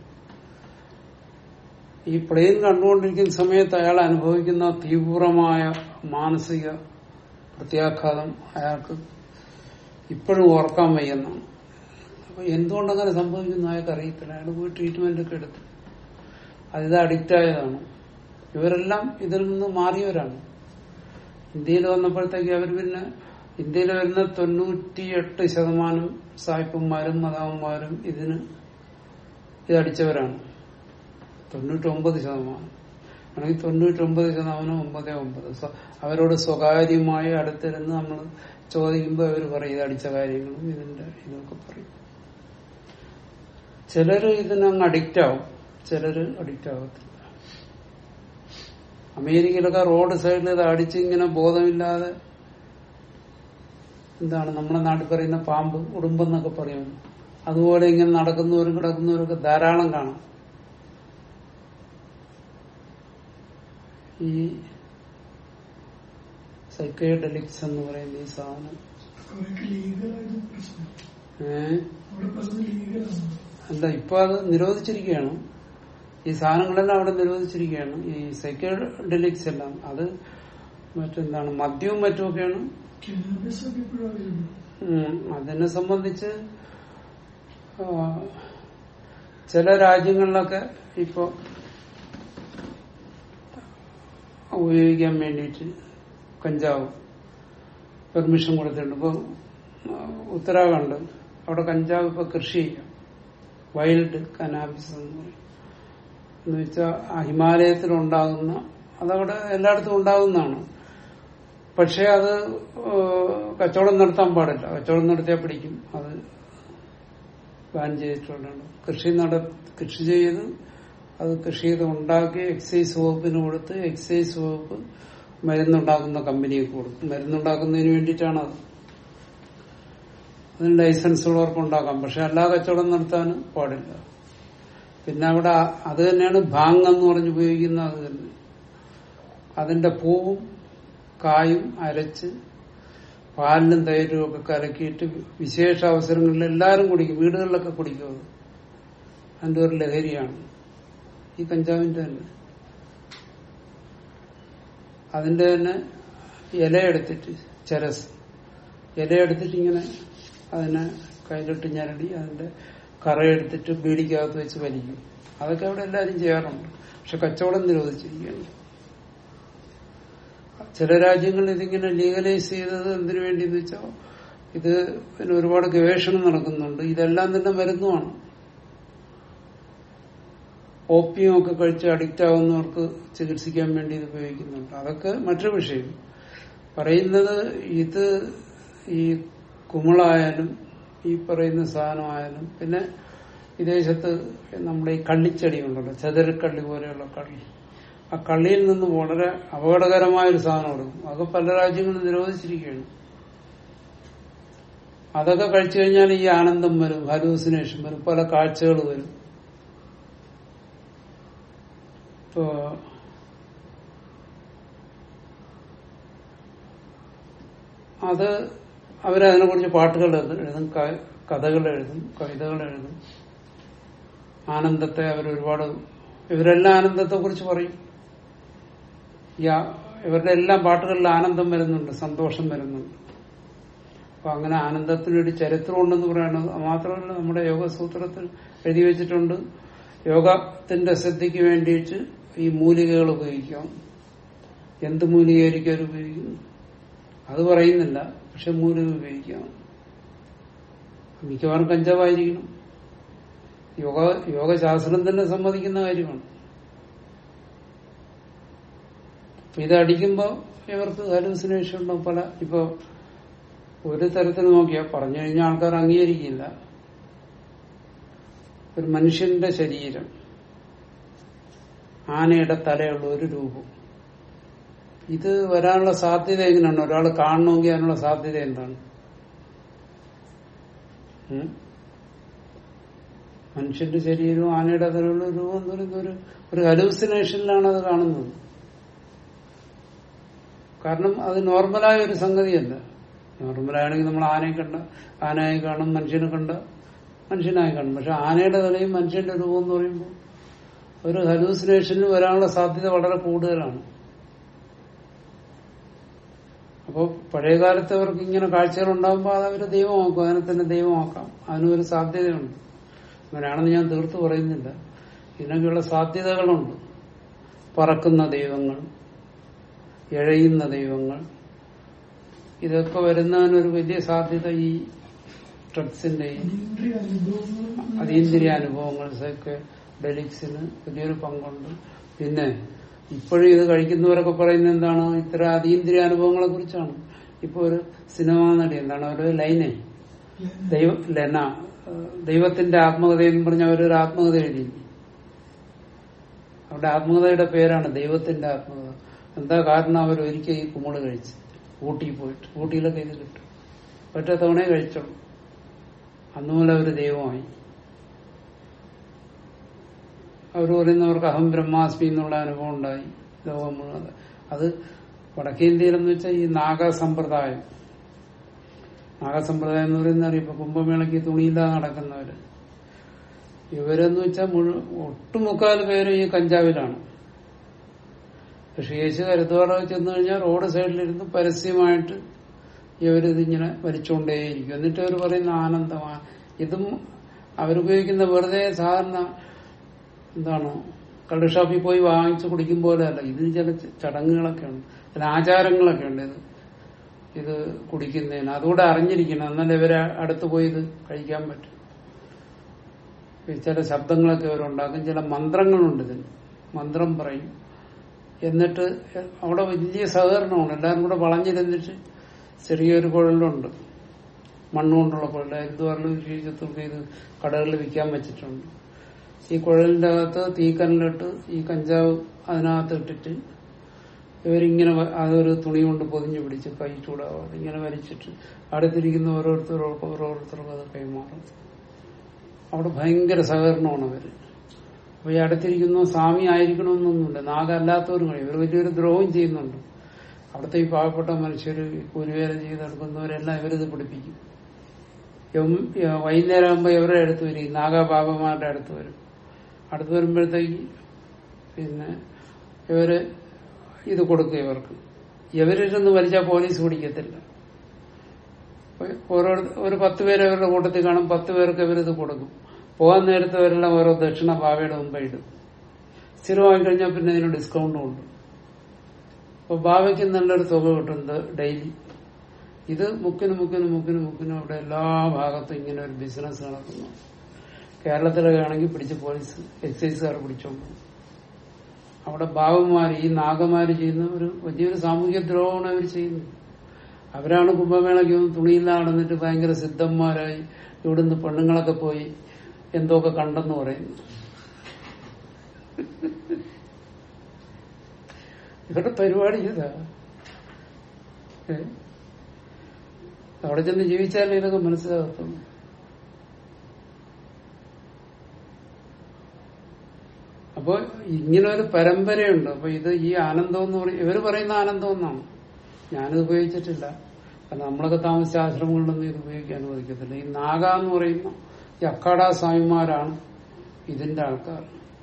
ഈ പ്ലെയിൻ കണ്ടുകൊണ്ടിരിക്കുന്ന സമയത്ത് അയാൾ അനുഭവിക്കുന്ന തീവ്രമായ മാനസിക പ്രത്യാഘാതം അയാൾക്ക് ഇപ്പോഴും ഓർക്കാൻ വയ്യെന്നാണ് അപ്പൊ എന്തുകൊണ്ടങ്ങനെ സംഭവിക്കുന്ന അയാൾക്ക് അറിയത്തില്ല അയാൾ പോയി ട്രീറ്റ്മെന്റ് ഒക്കെ എടുത്തു അതിത് അഡിക്റ്റ് ആയതാണ് ഇവരെല്ലാം ഇതിൽ നിന്ന് മാറിയവരാണ് ഇന്ത്യയിൽ വന്നപ്പോഴത്തേക്ക് അവർ പിന്നെ ഇന്ത്യയിൽ വരുന്ന തൊണ്ണൂറ്റിയെട്ട് ശതമാനം സായിപ്പന്മാരും മതാവന്മാരും ഇതിന് ഇതടിച്ചവരാണ് തൊണ്ണൂറ്റൊമ്പത് ശതമാനം ആണെങ്കിൽ തൊണ്ണൂറ്റൊമ്പത് ശതമാനം ഒമ്പതേ ഒമ്പത് സ്വ- അവരോട് സ്വകാര്യമായി അടുത്തിരുന്ന് നമ്മൾ ചോദിക്കുമ്പോൾ അവർ പറയും ഇത് അടിച്ച കാര്യങ്ങളും ഇതിന്റെ ഇതൊക്കെ പറയും ചിലര് ഇതിനങ്ങ് അഡിക്റ്റ് ആവും ചിലര് അഡിക്റ്റ് ആവത്തില്ല അമേരിക്കയിലൊക്കെ റോഡ് സൈഡിൽ ഇത് അടിച്ച് ഇങ്ങനെ ബോധമില്ലാതെ എന്താണ് നമ്മുടെ നാട്ടിൽ പറയുന്ന പാമ്പ് ഉടുമ്പെന്നൊക്കെ പറയുന്നു അതുപോലെ ഇങ്ങനെ നടക്കുന്നവരും കിടക്കുന്നവരൊക്കെ ധാരാളം കാണാം ഈ സൈക്കോഡെലിക്സ് എന്ന് പറയുന്ന ഈ സാധനം അവർക്ക് ലീഗലായിട്ട് പ്രശ്നം ഏഹ് അവിടെ പറഞ്ഞ ലീഗലാണ് അല്ല ഇപ്പൊ അത് നിരോധിച്ചിരിക്കുകയാണ് ഈ സാധനങ്ങളെല്ലാം അവിടെ നിരോധിച്ചിരിക്കുകയാണ് ഈ സൈക്കോഡെലിക്സ് എല്ലാം അത് മറ്റെന്താണ് മദ്യവും മറ്റുമൊക്കെയാണ് കെനാബിസ് ഒക്കെ ഇപ്പോഴും അവരുണ്ട് ഉം, അതിനെ സംബന്ധിച്ച് ആ, ചില രാജ്യങ്ങളിലൊക്കെ ഇപ്പൊ ഉപയോഗിക്കാൻ വേണ്ടിയിട്ട് കഞ്ചാവ് പെർമിഷൻ കൊടുത്തിട്ടുണ്ട് ഇപ്പൊ ആ, ഉത്തരാഖണ്ഡ് അവിടെ കഞ്ചാവ് ഇപ്പൊ കൃഷി ചെയ്യാം വൈൽഡ് കനാബിസ് എന്ന് പറയും എന്ന് വെച്ചാൽ ഹിമാലയത്തിൽ ഉണ്ടാകുന്ന അതവിടെ എല്ലായിടത്തും ഉണ്ടാകുന്നതാണ് പക്ഷെ അത് ഏഹ്, കച്ചവടം നടത്താൻ പാടില്ല കച്ചവടം നടത്തിയാൽ പിടിക്കും അത് ബാൻ ചെയ്തിട്ടുള്ളതാണ് കൃഷി നട കൃഷി ചെയ്ത് അത് കൃഷി ചെയ്ത് ഉണ്ടാക്കി എക്സൈസ് വകുപ്പിന് കൊടുത്ത് എക്സൈസ് വകുപ്പ് മരുന്നുണ്ടാക്കുന്ന കമ്പനിക്ക് കൊടുക്കും മരുന്നുണ്ടാക്കുന്നതിന് വേണ്ടിയിട്ടാണ് അത് അതിന് ലൈസൻസ് ഉള്ളവർക്ക് ഉണ്ടാക്കാം പക്ഷെ എല്ലാ കച്ചവടം നടത്താൻ പാടില്ല പിന്നെ അവിടെ അത് തന്നെയാണ് ഭാങ് എന്ന് പറഞ്ഞ് ഉപയോഗിക്കുന്ന അത് തന്നെ അതിന്റെ പൂവും കായും അരച്ച് പാലിനും തൈരും ഒക്കെ കലക്കിയിട്ട് വിശേഷ അവസരങ്ങളിൽ എല്ലാവരും കുടിക്കും വീടുകളിലൊക്കെ കുടിക്കും അത് അതിന്റെ ഒരു ലഹരിയാണ് ഈ കഞ്ചാവിന്റെ തന്നെ അതിന്റെ തന്നെ ഇല എടുത്തിട്ട് ചരസ് ഇല എടുത്തിട്ട് ഇങ്ങനെ അതിനെ കയ്യിലിട്ട് ഞരടി അതിന്റെ കറയെടുത്തിട്ട് ബീഡിക്കകത്ത് വെച്ച് വലിക്കും അതൊക്കെ അവിടെ എല്ലാവരും ചെയ്യാറുണ്ട് പക്ഷെ കച്ചവടം നിരോധിച്ചിരിക്കുകയാണ് ചില രാജ്യങ്ങളിൽ ഇതിങ്ങനെ ലീഗലൈസ് ചെയ്തത് എന്തിനു വേണ്ടിന്ന് വെച്ചാൽ ഇത് പിന്നെ ഒരുപാട് ഗവേഷണം നടക്കുന്നുണ്ട് ഇതെല്ലാം തന്നെ മരുന്നുമാണ് ഓപ്പിയം ഒക്കെ കഴിച്ച് അഡിക്റ്റ് ആവുന്നവർക്ക് ചികിത്സിക്കാൻ വേണ്ടി ഇത് ഉപയോഗിക്കുന്നുണ്ട് അതൊക്കെ മറ്റൊരു വിഷയം പറയുന്നത് ഇത് ഈ കുമിളായാലും ഈ പറയുന്ന സാധനമായാലും പിന്നെ വിദേശത്ത് നമ്മുടെ ഈ കള്ളിച്ചെടി ഉണ്ടല്ലോ ചതുരക്കള്ളി പോലെയുള്ള കള്ളി ആ കള്ളിയിൽ നിന്ന് വളരെ അപകടകരമായ ഒരു സാധനം എടുക്കും അതൊക്കെ പല രാജ്യങ്ങളും നിരോധിച്ചിരിക്കുകയാണ് അതൊക്കെ കഴിച്ചു കഴിഞ്ഞാൽ ഈ ആനന്ദം വരും ഹലൂസിനേഷൻ വരും പല കാഴ്ചകൾ വരും ഇപ്പോ അത് അവരതിനെ കുറിച്ച് പാട്ടുകൾ എഴുതും ക- കഥകൾ എഴുതും കവിതകൾ എഴുതും ആനന്ദത്തെ അവർ ഒരുപാട് ഇവരെല്ലാം ആനന്ദത്തെ കുറിച്ച് പറയും ഈ ആ- ഇവരുടെ എല്ലാം പാട്ടുകളിൽ ആനന്ദം വരുന്നുണ്ട് സന്തോഷം വരുന്നുണ്ട് അപ്പൊ അങ്ങനെ ആനന്ദത്തിന് ഒരു ചരിത്രം ഉണ്ടെന്ന് പറയണത് മാത്രമല്ല നമ്മുടെ യോഗസൂത്രത്തിൽ എഴുതി വെച്ചിട്ടുണ്ട് യോഗത്തിന്റെ ശ്രദ്ധയ്ക്ക് വേണ്ടിയിട്ട് ഈ മൂലികകൾ ഉപയോഗിക്കാം എന്ത് മൂലികയായിരിക്കും അവർ ഉപയോഗിക്കുന്നു അത് പറയുന്നില്ല പക്ഷെ മൂലിക ഉപയോഗിക്കാം മിക്കവാറും കഞ്ചാവായിരിക്കണം യോഗ യോഗശാസ്ത്രം തന്നെ സമ്മതിക്കുന്ന കാര്യമാണ് അപ്പൊ ഇത് അടിക്കുമ്പോ ഇവർക്ക് ഹലൂസിനേഷൻ ഉണ്ടാവും പല ഇപ്പൊ ഒരു തരത്തിൽ നോക്കിയാൽ പറഞ്ഞു കഴിഞ്ഞാൽ ആൾക്കാർ അംഗീകരിക്കില്ല ഒരു മനുഷ്യന്റെ ശരീരം ആനയുടെ തലയുള്ള ഒരു രൂപം ഇത് വരാനുള്ള സാധ്യത എങ്ങനെയാണ് ഒരാൾ കാണണമെങ്കിൽ അതിനുള്ള സാധ്യത എന്താണ് ഉം? മനുഷ്യന്റെ ശരീരവും ആനയുടെ തലയുള്ള ഒരു രൂപം എന്ന് പറയുന്ന ഒരു ഒരു ഹലൂസിനേഷനിലാണ് അത് കാണുന്നത് കാരണം അത് നോർമലായ ഒരു സംഗതിയല്ല നോർമലാണെങ്കിൽ നമ്മൾ ആനയെ കണ്ട ആനയായി കാണും മനുഷ്യനെ കണ്ട മനുഷ്യനായി കാണും പക്ഷെ ആനയുടെ തലയും മനുഷ്യന്റെ രൂപം എന്ന് പറയുമ്പോൾ ഒരു ഹലൂസിനേഷന് വരാനുള്ള സാധ്യത വളരെ കൂടുതലാണ് അപ്പോൾ പഴയ കാലത്ത് അവർക്ക് ഇങ്ങനെ കാഴ്ചകൾ ഉണ്ടാകുമ്പോൾ അത് അവര് ദൈവമാക്കും അതിനെ തന്നെ ദൈവമാക്കാം അതിനും ഒരു സാധ്യതയുണ്ട് അങ്ങനെയാണെന്ന് ഞാൻ തീർത്ത് പറയുന്നില്ല ഇതിനൊക്കെയുള്ള സാധ്യതകളുണ്ട് പറക്കുന്ന ദൈവങ്ങൾ എഴയുന്ന ദൈവങ്ങൾ ഇതൊക്കെ വരുന്നതിനൊരു വലിയ സാധ്യത ഈ ഡ്രഗ്സിന്റെയും അതീന്ദ്രിയ അനുഭവങ്ങൾ അതീന്ദ്രിയ അനുഭവങ്ങൾ ഒക്കെ ഡെലിക്സിന് വലിയൊരു പങ്കുണ്ട് പിന്നെ ഇപ്പോഴും ഇത് കഴിക്കുന്നവരൊക്കെ പറയുന്നത് എന്താണ് ഇത്ര അതീന്ദ്രിയ അനുഭവങ്ങളെ കുറിച്ചാണ് ഇപ്പൊ ഒരു സിനിമ നടി എന്താണ് ഒരു ലൈനെ ദൈവ ലെന ഏഹ് ദൈവത്തിന്റെ ആത്മകഥ എന്ന് പറഞ്ഞ അവരൊരു ആത്മകഥ എഴുതി അവരുടെ ആത്മകഥയുടെ പേരാണ് ദൈവത്തിന്റെ ആത്മകഥ എന്താ കാരണം അവർ ഒരിക്കൽ ഈ കുമ്മള് കഴിച്ച് ഊട്ടി പോയിട്ട് ഊട്ടിയിലൊക്കെ ഇത് കിട്ടും ഒറ്റ തവണയെ കഴിച്ചോളൂ അന്നു മുതൽ അവർ ദൈവമായി അവർ പറയുന്നവർക്ക് അഹം ബ്രഹ്മാസ്മി എന്നുള്ള അനുഭവം ഉണ്ടായി ലോകം മുഴുവൻ അത് വടക്കേന്ത്യയിലെന്ന് വെച്ചാൽ ഈ നാഗ സമ്പ്രദായം നാഗസമ്പ്രദായം എന്ന് പറയുന്ന ഇപ്പൊ കുംഭമേളയ്ക്ക് തുണിയില്ലാതെ നടക്കുന്നവര് ഇവരെന്ന് വെച്ചാൽ മുഴു ഒട്ടുമുക്കാൽ പേരും ഈ കഞ്ചാവിലാണ് പക്ഷെ യേശു കരുത്തോടെ ചെന്ന് കഴിഞ്ഞാൽ റോഡ് സൈഡിലിരുന്ന് പരസ്യമായിട്ട് ഇവരിതിങ്ങനെ വലിച്ചുകൊണ്ടേയിരിക്കും എന്നിട്ട് അവർ പറയുന്ന ആനന്ദമാണ് ഇതും അവരുപയോഗിക്കുന്ന വെറുതെ സാധാരണ എന്താണ് കള്ള് ഷാപ്പിൽ പോയി വാങ്ങിച്ചു കുടിക്കും പോലെ അല്ല ഇതിന് ചില ചടങ്ങുകളൊക്കെ ഉണ്ട് ചില ആചാരങ്ങളൊക്കെ ഉണ്ട് ഇത് ഇത് കുടിക്കുന്നതിന് അതുകൂടെ അറിഞ്ഞിരിക്കണം എന്നാലേ ഇവരെ അടുത്ത് പോയി ഇത് കഴിക്കാൻ പറ്റും ഈ ചില ശബ്ദങ്ങളൊക്കെ അവരുണ്ടാക്കും ചില മന്ത്രങ്ങളുണ്ട് ഇതിന് മന്ത്രം പറയും എന്നിട്ട് അവിടെ വലിയ സഹകരണമാണ് എല്ലാവരും കൂടെ വളഞ്ഞിരുന്നിട്ട് ചെറിയൊരു കുഴലുണ്ട് മണ്ണുകൊണ്ടുള്ള കുഴൽ എന്തുവാറിലും ശ്രീചത്തൊക്കെ ഇത് കടകളിൽ വിൽക്കാൻ വെച്ചിട്ടുണ്ട് ഈ കുഴലിന്റെ അകത്ത് തീക്കനലിട്ട് ഈ കഞ്ചാവ് അതിനകത്ത് ഇട്ടിട്ട് ഇവരിങ്ങനെ വ- അതൊരു തുണി കൊണ്ട് പൊതിഞ്ഞു പിടിച്ച് കൈ ചൂടാവാതെ ഇങ്ങനെ വലിച്ചിട്ട് അടുത്തിരിക്കുന്ന ഓരോരുത്തർക്കും ഓരോരുത്തർക്കും അത് കൈമാറും അവിടെ ഭയങ്കര സഹകരണമാണ് അവര് അപ്പൊ ഈ അടുത്തിരിക്കുന്ന സ്വാമി ആയിരിക്കണമെന്നൊന്നുമില്ല നാഗല്ലാത്തവരും കഴിയും ഇവർ വലിയൊരു ദ്രോഹം ചെയ്യുന്നുണ്ട് അവിടുത്തെ ഈ പാവപ്പെട്ട മനുഷ്യർ കൂലിവേല ചെയ്തെടുക്കുന്നവരെല്ലാം ഇവരിത് പിടിപ്പിക്കും യം- യ- വൈകുന്നേരം ആകുമ്പോൾ ഇവരുടെ അടുത്ത് വരും ഈ നാഗബാബമാരുടെ അടുത്ത് വരും അടുത്ത് വരുമ്പോഴത്തേക്ക് പിന്നെ ഇവര് ഇത് കൊടുക്കും ഇവർക്ക് ഇവരിരുന്ന് വലിച്ചാൽ പോലീസ് പിടിക്കത്തില്ല ഓരോ ഒരു പത്ത് പേര് അവരുടെ കൂട്ടത്തിൽ കാണും പത്ത് പേർക്ക് ഇവരിത് കൊടുക്കും പോകാൻ നേരത്തെ അവരെല്ലാം ഓരോ ദക്ഷിണ ബാവയുടെ മുമ്പ് ഇടും സ്ഥിരമായി കഴിഞ്ഞാൽ പിന്നെ ഇതിന് ഡിസ്കൗണ്ടും ഉണ്ട് അപ്പൊ ബാവയ്ക്ക് നല്ലൊരു തുക കിട്ടുന്നത് ഡെയിലി ഇത് മുക്കിന് മുക്കിന് മുക്കിന് മുക്കിനും അവിടെ എല്ലാ ഭാഗത്തും ഇങ്ങനെ ഒരു ബിസിനസ് നടക്കുന്നു കേരളത്തിലൊക്കെ ആണെങ്കിൽ പിടിച്ച് പോലീസ് എക്സൈസുകാർ പിടിച്ചോണ്ട് പോകും. അവിടെ ബാബുമാര് ഈ നാഗമാര് ചെയ്യുന്ന ഒരു വലിയൊരു സാമൂഹ്യ ദ്രോഹമാണ് അവർ ചെയ്യുന്നത് അവരാണ് കുംഭമേളയ്ക്ക് തുണിയില്ല നടന്നിട്ട് ഭയങ്കര സിദ്ധന്മാരായി ഇവിടുന്ന് പെണ്ണുങ്ങളൊക്കെ പോയി എന്തൊക്കെ കണ്ടെന്ന് പറയുന്നു ഇവരുടെ പരിപാടി ഇതാ ഏ? അവിടെ ചെന്ന് ജീവിച്ചാലേ ഇതൊക്കെ മനസ്സിലാകത്തുള്ളൂ അപ്പൊ ഇങ്ങനെ ഒരു പരമ്പരയുണ്ട് അപ്പൊ ഇത് ഈ ആനന്ദം എന്ന് പറയും ഇവര് പറയുന്ന ആനന്ദം എന്നാണ് ഞാനിത് ഉപയോഗിച്ചിട്ടില്ല കാരണം നമ്മളൊക്കെ താമസിച്ച ആശ്രമങ്ങളിലൊന്നും ഇത് ഉപയോഗിക്കാൻ അനുവദിക്കത്തില്ല ഈ നാഗ എന്ന് പറയുന്ന ഈ അക്കാഡ സ്വാമിമാരാണ് ഇതിന്റെ ആൾക്കാർ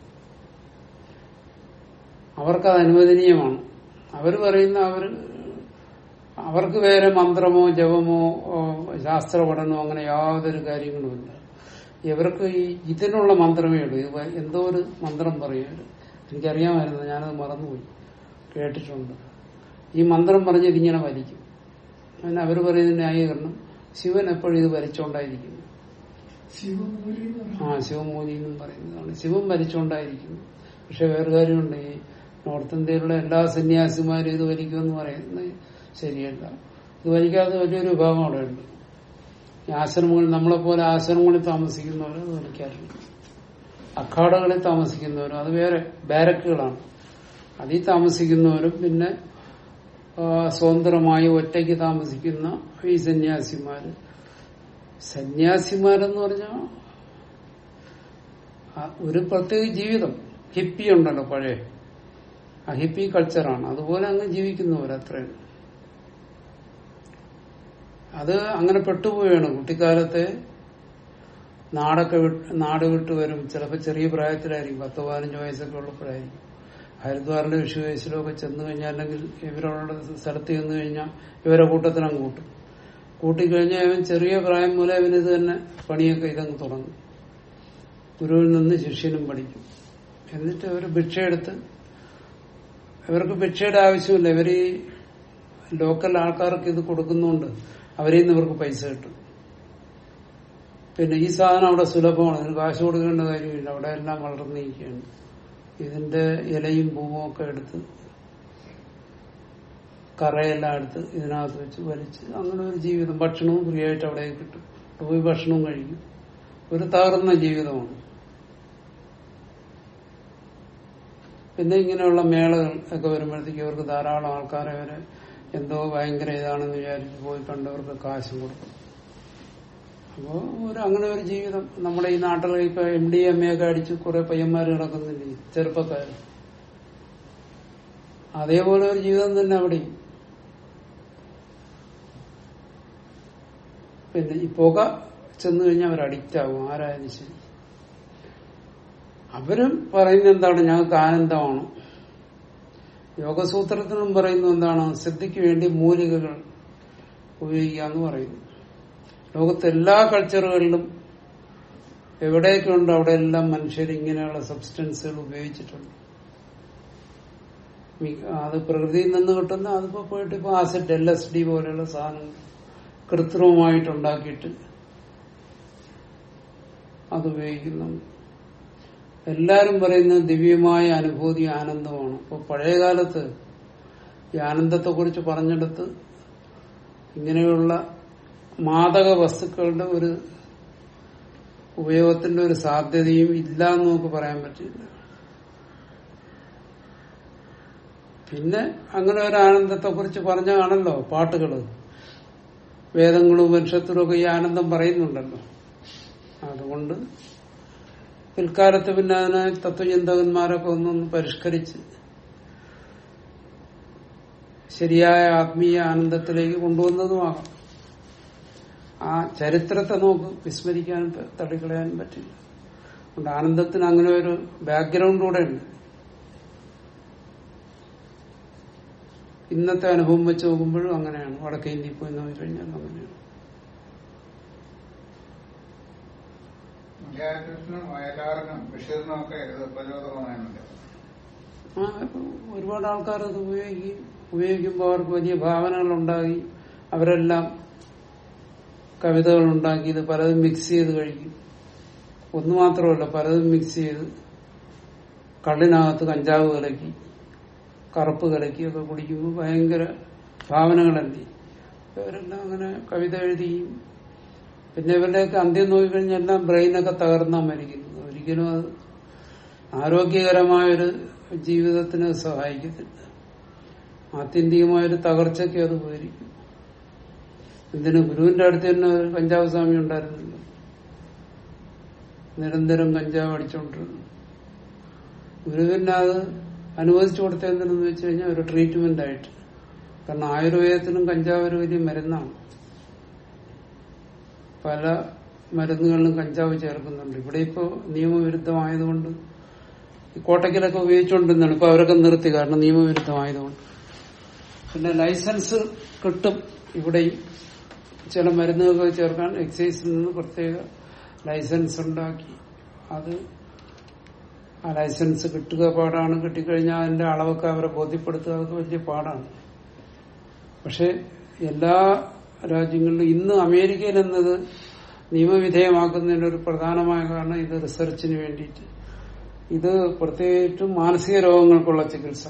അവർക്കത് അനുവദനീയമാണ് അവർ പറയുന്ന അവർ അവർക്ക് വേറെ മന്ത്രമോ ജപമോ ഓ, ശാസ്ത്ര പഠനമോ അങ്ങനെ യാതൊരു കാര്യങ്ങളുമില്ല ഇവർക്ക് ഈ ഇതിനുള്ള മന്ത്രമേ ഉള്ളൂ ഇത് വ- എന്തോ ഒരു മന്ത്രം പറയുന്നത് എനിക്കറിയാമായിരുന്നു ഞാനത് മറന്നുപോയി കേട്ടിട്ടുണ്ട് ഈ മന്ത്രം പറഞ്ഞത് ഇങ്ങനെ വലിക്കും അതിന് അവർ പറയുന്ന ന്യായീകരണം ശിവൻ എപ്പോഴും ഇത് വലിച്ചോണ്ടായിരിക്കുന്നു ശിവമൂലി എന്ന് പറഞ്ഞാൽ ആ ശിവമോദി എന്നും പറയുന്നതാണ് ശിവൻ ഭരിച്ചുകൊണ്ടായിരിക്കുന്നു പക്ഷെ വേറെ കാര്യമുണ്ട് ഈ നോർത്ത് ഇന്ത്യയിലുള്ള എല്ലാ സന്യാസിമാരും ഇത് വലിക്കുമെന്ന് പറയുന്നത് ശരിയല്ല ഇത് വലിക്കാതെ വലിയൊരു വിഭാഗം അവിടെ ഉണ്ട് ഈ ആശ്രമങ്ങളിൽ നമ്മളെ പോലെ ആശ്രമങ്ങളിൽ താമസിക്കുന്നവർ അത് വലിക്കാറില്ല അഖാഡകളിൽ താമസിക്കുന്നവരും അത് വേറെ ബാരക്കുകളാണ് അതിൽ താമസിക്കുന്നവരും പിന്നെ ആ, സ്വതന്ത്രമായി ഒറ്റയ്ക്ക് താമസിക്കുന്ന ഈ സന്യാസിമാര് സന്യാസിമാരെന്ന് പറഞ്ഞാൽ ആ ഒരു പ്രത്യേക ജീവിതം ഹിപ്പി ഉണ്ടല്ലോ പഴയ ആ ഹിപ്പി കൾച്ചറാണ് അതുപോലെ അങ്ങ് ജീവിക്കുന്നവർ അത്രയും അത് അങ്ങനെ പെട്ടുപോവുകയാണ് കുട്ടിക്കാലത്തെ നാടൊക്കെ വിട്ട് നാട് വിട്ട് വരും ചിലപ്പോൾ ചെറിയ പ്രായത്തിലായിരിക്കും പത്ത് പതിനഞ്ച് വയസ്സൊക്കെ ഉള്ളപ്പോഴായിരിക്കും ഹരിദ്വാറിലെ വിഷുവേശിലോ ഒക്കെ ചെന്ന് കഴിഞ്ഞാൽ അല്ലെങ്കിൽ ഇവരുടെ സ്ഥലത്ത് ചെന്ന് കഴിഞ്ഞാൽ ഇവരെ കൂട്ടത്തിനങ്ങ് കൂട്ടും കൂട്ടിക്കഴിഞ്ഞാൽ ഇവൻ ചെറിയ പ്രായം മുതലേ ഇവന് ഇത് തന്നെ പണിയൊക്കെ ഇതങ്ങ് തുടങ്ങും ഗുരുവിൽ നിന്ന് ശിഷ്യനും പഠിക്കും എന്നിട്ട് ഇവർ ഭിക്ഷയെടുത്ത് ഇവർക്ക് ഭിക്ഷയുടെ ആവശ്യമില്ല ഇവർ ഈ ലോക്കൽ ആൾക്കാർക്ക് ഇത് കൊടുക്കുന്നതുകൊണ്ട് അവരിൽ നിന്ന് ഇവർക്ക് പൈസ കിട്ടും പിന്നെ ഈ സാധനം അവിടെ സുലഭമാണ് ഇതിന് കാശ് കൊടുക്കേണ്ട കാര്യമില്ല അവിടെ എല്ലാം വളർന്നിരിക്കുകയാണ് ഇതിന്റെ ഇലയും പൂവും ഒക്കെ എടുത്ത് കറയെല്ലാം എടുത്ത് ഇതിനകത്ത് വെച്ച് വലിച്ച് അങ്ങനെ ഒരു ജീവിതം ഭക്ഷണവും ഫ്രീ ആയിട്ട് അവിടെ കിട്ടും അവിടെ പോയി ഭക്ഷണവും കഴിക്കും ഒരു തകർന്ന ജീവിതമാണ് പിന്നെ ഇങ്ങനെയുള്ള മേളകൾ ഒക്കെ വരുമ്പോഴത്തേക്ക് അവർക്ക് ധാരാളം ആൾക്കാരെ വരെ എന്തോ ഭയങ്കര ഇതാണെന്ന് വിചാരിച്ച് പോയി കണ്ടവർക്ക് കാശും കൊടുക്കും അപ്പോ ഒരു അങ്ങനെ ഒരു ജീവിതം നമ്മുടെ ഈ നാട്ടിൽ ഇപ്പൊ എം ഡി എം എ ഒക്കെ അടിച്ച് കുറെ പയ്യന്മാർ കിടക്കുന്നില്ലേ ചെറുപ്പക്കാർ അതേപോലെ ഒരു ജീവിതം തന്നെ അവിടെയും പിന്നെ ഈ പുക ചെന്ന് കഴിഞ്ഞാൽ അവർ അഡിക്റ്റ് ആകും ആരായാലും ശരി അവരും പറയുന്നത് എന്താണ് ഞങ്ങൾക്ക് ആനന്ദമാണ് യോഗസൂത്രത്തിനും പറയുന്നത് എന്താണ് സിദ്ധിക്ക് വേണ്ടി മൂലികകൾ ഉപയോഗിക്കുക എന്ന് പറയുന്നു ലോകത്തെ എല്ലാ കൾച്ചറുകളിലും എവിടെയൊക്കെ ഉണ്ട് അവിടെ എല്ലാം മനുഷ്യർ ഇങ്ങനെയുള്ള സബ്സ്റ്റൻസുകൾ ഉപയോഗിച്ചിട്ടുണ്ട് മി- അത് പ്രകൃതിയിൽ നിന്ന് കിട്ടുന്ന അതിപ്പോ പോയിട്ട് ഇപ്പൊ ആസിഡ് എൽ എസ് ഡി പോലെയുള്ള സാധനങ്ങൾ കൃത്രിമമായിട്ട് ഉണ്ടാക്കിയിട്ട് അത് ഉപയോഗിക്കുന്നു എല്ലാരും പറയുന്നത് ദിവ്യമായ അനുഭൂതി ആനന്ദമാണ് അപ്പൊ പഴയ കാലത്ത് ഈ ആനന്ദത്തെ കുറിച്ച് പറഞ്ഞെടുത്ത് ഇങ്ങനെയുള്ള മാദക വസ്തുക്കളുടെ ഒരു ഉപയോഗത്തിന്റെ ഒരു സാധ്യതയും ഇല്ല എന്ന് നമുക്ക് പറയാൻ പറ്റില്ല പിന്നെ അങ്ങനെ ഒരു ആനന്ദത്തെ കുറിച്ച് പറഞ്ഞാണല്ലോ പാട്ടുകള് വേദങ്ങളും ഉപനിഷത്തിലും ഒക്കെ ഈ ആനന്ദം പറയുന്നുണ്ടല്ലോ അതുകൊണ്ട് പിൽക്കാലത്ത് പിന്നെ അതിനെ തത്വചിന്തകന്മാരൊക്കെ ഒന്നൊന്ന് പരിഷ്കരിച്ച് ശരിയായ ആത്മീയ ആനന്ദത്തിലേക്ക് കൊണ്ടുവന്നതുമാകാം ആ ചരിത്രത്തെ നമുക്ക് വിസ്മരിക്കാനും പ- തള്ളിക്കളയാനും പറ്റില്ല അതുകൊണ്ട് ആനന്ദത്തിന് അങ്ങനെ ഒരു ബാക്ക്ഗ്രൗണ്ട് കൂടെ ഉണ്ട് ഇന്നത്തെ അനുഭവം വെച്ച് നോക്കുമ്പോഴും അങ്ങനെയാണ് വടക്കേ ഇന്ത്യയിൽ പോയി നോക്കി കഴിഞ്ഞാൽ അങ്ങനെയാണ് മുഖ്യകൃഷ്ണനും വയലാറിനും ബഷീറിനും ഒക്കെ ഇത് പ്രചോദകമായുണ്ട് ആ ഇപ്പൊ ഒരുപാട് ആൾക്കാർ അത് ഉപയോഗിക്കും ഉപയോഗിക്കുമ്പോൾ അവർക്ക് വലിയ ഭാവനകൾ ഉണ്ടാക്കി അവരെല്ലാം കവിതകൾ ഉണ്ടാക്കി ഇത് പലതും മിക്സ് ചെയ്ത് കഴിക്കും ഒന്ന് മാത്രമല്ല പലതും മിക്സ് ചെയ്ത് കള്ളിനകത്ത് കഞ്ചാവ് കലക്കി കറുപ്പ് കലക്കി ഒക്കെ കുടിക്കുമ്പോൾ ഭയങ്കര ഭാവനകളല്ലേ അവരെല്ലാം അങ്ങനെ കവിത എഴുതിയും പിന്നെ ഇവരുടെയൊക്കെ അന്ത്യം നോക്കിക്കഴിഞ്ഞാൽ എല്ലാം ബ്രെയിനൊക്കെ തകർന്നാ മരിക്കുന്നത് ഒരിക്കലും അത് ആരോഗ്യകരമായൊരു ജീവിതത്തിന് സഹായിക്കത്തില്ല ആത്യന്തികമായൊരു തകർച്ചയ്ക്ക് അത് ഉപകരിക്കും എന്തിനു ഗുരുവിന്റെ അടുത്ത് തന്നെ ഒരു കഞ്ചാവ് സ്വാമി ഉണ്ടായിരുന്നില്ല നിരന്തരം കഞ്ചാവ് അടിച്ചുകൊണ്ടിരുന്നു ഗുരുവിന് അത് അനുവദിച്ചു കൊടുത്ത എന്തിനെന്ന് വെച്ച് കഴിഞ്ഞാൽ ഒരു ട്രീറ്റ്മെന്റ് ആയിട്ട് കാരണം ആയുർവേദത്തിനും കഞ്ചാവ് ഒരു വലിയ മരുന്നാണ് പല മരുന്നുകളിലും കഞ്ചാവ് ചേർക്കുന്നുണ്ട് ഇവിടെ ഇപ്പോ നിയമവിരുദ്ധമായതുകൊണ്ട് ഈ കോട്ടയ്ക്കലൊക്കെ ഉപയോഗിച്ചുകൊണ്ടിരുന്നാണ് ഇപ്പൊ അവരൊക്കെ നിർത്തി കാരണം നിയമവിരുദ്ധമായതുകൊണ്ട് പിന്നെ ലൈസൻസ് കിട്ടും ഇവിടെയും ചില മരുന്നുകൾ ചേർക്കാൻ എക്സൈസിൽ നിന്ന് പ്രത്യേക ലൈസൻസ് ഉണ്ടാക്കി അത് ആ ലൈസൻസ് കിട്ടുക പാടാണ് കിട്ടിക്കഴിഞ്ഞാൽ അതിന്റെ അളവൊക്കെ അവരെ ബോധ്യപ്പെടുത്തുക അതൊക്കെ വലിയ പാടാണ് പക്ഷെ എല്ലാ രാജ്യങ്ങളിലും ഇന്ന് അമേരിക്കയിൽ എന്നത് നിയമവിധേയമാക്കുന്നതിന് ഒരു പ്രധാനമായ കാരണം ഇത് റിസർച്ചിന് വേണ്ടിയിട്ട് ഇത് പ്രത്യേകിച്ചും മാനസിക രോഗങ്ങൾക്കുള്ള ചികിത്സ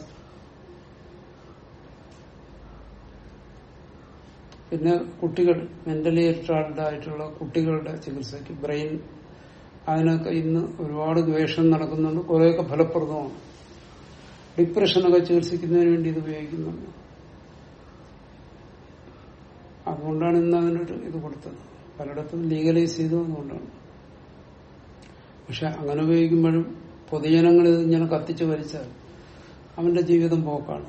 പിന്നെ കുട്ടികൾ മെന്റലി റിട്ടാർഡ് ആയിട്ടുള്ള കുട്ടികളുടെ ചികിത്സയ്ക്ക് ബ്രെയിൻ അതിനൊക്കെ ഇന്ന് ഒരുപാട് ദ്വേഷം നടക്കുന്നുണ്ട് കുറെയൊക്കെ ഫലപ്രദമാണ് ഡിപ്രഷനൊക്കെ ചികിത്സിക്കുന്നതിന് വേണ്ടി ഇത് ഉപയോഗിക്കുന്നുണ്ട് അതുകൊണ്ടാണ് ഇന്ന് അതിനൊരു ഇത് കൊടുത്തത് പലയിടത്തും ലീഗലൈസ് ചെയ്തു അതുകൊണ്ടാണ് പക്ഷെ അങ്ങനെ ഉപയോഗിക്കുമ്പോഴും പൊതുജനങ്ങൾ ഇത് ഇങ്ങനെ കത്തിച്ചു വലിച്ചാൽ അവന്റെ ജീവിതം പോക്കാണ്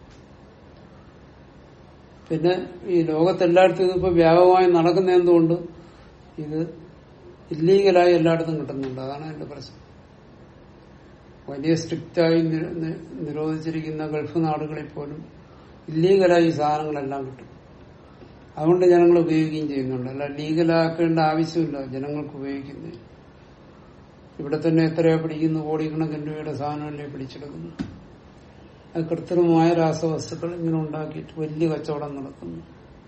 പിന്നെ ഈ ലോകത്തെല്ലായിടത്തും ഇതിപ്പോ വ്യാപകമായി നടക്കുന്ന എന്തുകൊണ്ട് ഇത് ഇല്ലീഗലായി എല്ലായിടത്തും കിട്ടുന്നുണ്ട് അതാണ് അതിന്റെ പ്രശ്നം വലിയ സ്ട്രിക്റ്റായി നിര- നി- നിരോധിച്ചിരിക്കുന്ന ഗൾഫ് നാടുകളിൽ പോലും ഇല്ലീഗലായി ഈ സാധനങ്ങളെല്ലാം കിട്ടും അതുകൊണ്ട് ജനങ്ങൾ ഉപയോഗിക്കുകയും ചെയ്യുന്നുണ്ട് അല്ല ലീഗലാക്കേണ്ട ആവശ്യമില്ല ജനങ്ങൾക്ക് ഉപയോഗിക്കുന്നത് ഇവിടെ തന്നെ എത്രയാ പിടിക്കുന്നു കോടിക്കണക്കിന് രൂപയുടെ സാധനമല്ലേ പിടിച്ചെടുക്കുന്നു അത് കൃത്രിമമായ രാസവസ്തുക്കൾ ഇങ്ങനെ ഉണ്ടാക്കിയിട്ട് വലിയ കച്ചവടം നടക്കുന്നു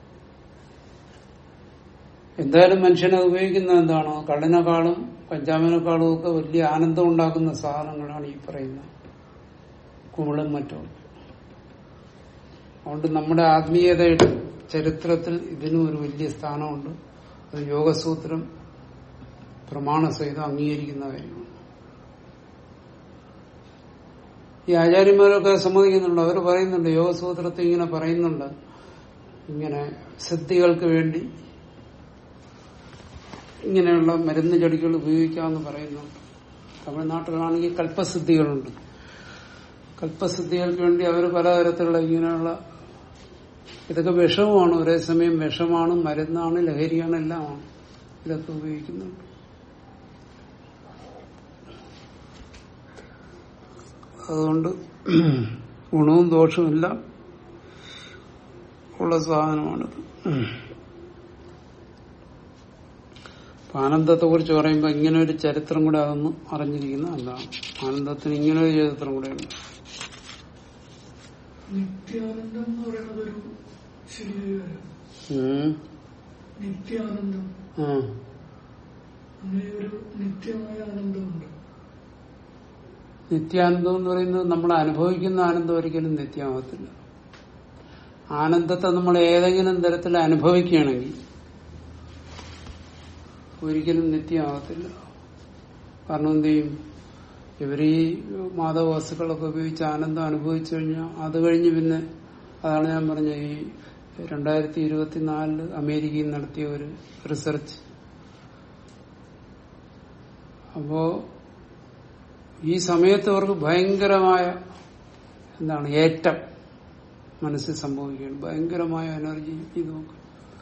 എന്തായാലും മനുഷ്യനെ ഉപയോഗിക്കുന്ന എന്താണോ കള്ളിനെക്കാളും കഞ്ചാവിനെക്കാളും ഒക്കെ വലിയ ആനന്ദം ഉണ്ടാക്കുന്ന സാധനങ്ങളാണ് ഈ പറയുന്ന കുമിളും മറ്റും അതുകൊണ്ട് നമ്മുടെ ആത്മീയതയുടെ ചരിത്രത്തിൽ ഇതിനും ഒരു വലിയ സ്ഥാനമുണ്ട് അത് യോഗസൂത്രം പ്രമാണസഹിതം അംഗീകരിക്കുന്ന കാര്യമാണ് ഈ ആചാര്യന്മാരൊക്കെ സമ്മതിക്കുന്നുണ്ട് അവർ പറയുന്നുണ്ട് യോഗസൂത്രത്തിൽ ഇങ്ങനെ പറയുന്നുണ്ട് ഇങ്ങനെ സിദ്ധികൾക്ക് വേണ്ടി ഇങ്ങനെയുള്ള മരുന്ന് ചെടികൾ ഉപയോഗിക്കാമെന്ന് പറയുന്നുണ്ട് തമിഴ്നാട്ടിലാണെങ്കിൽ കൽപ്പസിദ്ധികളുണ്ട് കൽപ്പസിദ്ധികൾക്ക് വേണ്ടി അവർ പലതരത്തിലുള്ള ഇങ്ങനെയുള്ള ഇതൊക്കെ വിഷവുമാണ് ഒരേ സമയം വിഷമാണ് മരുന്നാണ് ലഹരിയാണ് എല്ലാമാണ് ഇതൊക്കെ ഉപയോഗിക്കുന്നുണ്ട് അതുകൊണ്ട് ഗുണവും ദോഷവും എല്ലാം ഉള്ള സാധനമാണിത് അപ്പൊ ആനന്ദത്തെ കുറിച്ച് പറയുമ്പോൾ ഇങ്ങനെ ഒരു ചരിത്രം കൂടെ അതൊന്ന് അറിഞ്ഞിരിക്കുന്ന എന്താണ് ആനന്ദത്തിന് ഇങ്ങനെ ഒരു ചരിത്രം കൂടെ ഉണ്ട് നിത്യാനന്ദം എന്ന് പറയുന്നത് ഒരു ശരിയായ കാര്യം ഉം. നിത്യാനന്ദം ആ. അങ്ങനെ ഒരു നിത്യമായ ആനന്ദമുണ്ട് നിത്യാനന്ദം എന്ന് പറയുന്നത് നമ്മൾ അനുഭവിക്കുന്ന ആനന്ദം ഒരിക്കലും നിത്യമാകത്തില്ല ആനന്ദത്തെ നമ്മൾ ഏതെങ്കിലും തരത്തിൽ അനുഭവിക്കുകയാണെങ്കിൽ ഒരിക്കലും നിത്യമാകത്തില്ല കാരണം എന്ത് ചെയ്യും ഇവർ ഈ മാധവ വസ്തുക്കളൊക്കെ ഉപയോഗിച്ച് ആനന്ദം അനുഭവിച്ചു കഴിഞ്ഞാൽ അത് കഴിഞ്ഞ് പിന്നെ അതാണ് ഞാൻ പറഞ്ഞ ഈ രണ്ടായിരത്തി ഇരുപത്തിനാലില് അമേരിക്കയിൽ നടത്തിയ ഒരു റിസർച്ച് അപ്പോ ഈ സമയത്ത് അവർക്ക് ഭയങ്കരമായ എന്താണ് ഏറ്റം മനസ്സിൽ സംഭവിക്കുകയാണ് ഭയങ്കരമായ എനർജി ഇതൊക്കെ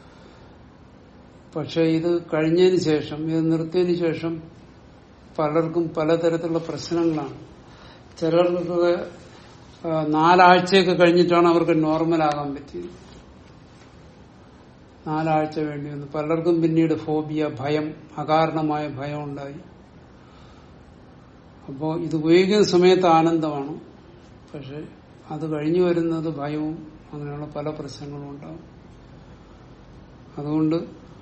പക്ഷെ ഇത് കഴിഞ്ഞതിന് ശേഷം ഇത് നിർത്തിയതിന് ശേഷം പലർക്കും പലതരത്തിലുള്ള പ്രശ്നങ്ങളാണ് ചിലർക്കൊക്കെ ആ, നാലാഴ്ചയൊക്കെ കഴിഞ്ഞിട്ടാണ് അവർക്ക് നോർമലാകാൻ പറ്റിയത് നാലാഴ്ച വേണ്ടി വന്നു പലർക്കും പിന്നീട് ഫോബിയ ഭയം അകാരണമായ ഭയം ഉണ്ടായി അപ്പോ ഇത് ഉപയോഗിക്കുന്ന സമയത്ത് ആനന്ദമാണ് പക്ഷെ അത് കഴിഞ്ഞു വരുന്നത് ഭയവും അങ്ങനെയുള്ള പല പ്രശ്നങ്ങളും ഉണ്ടാവും അതുകൊണ്ട്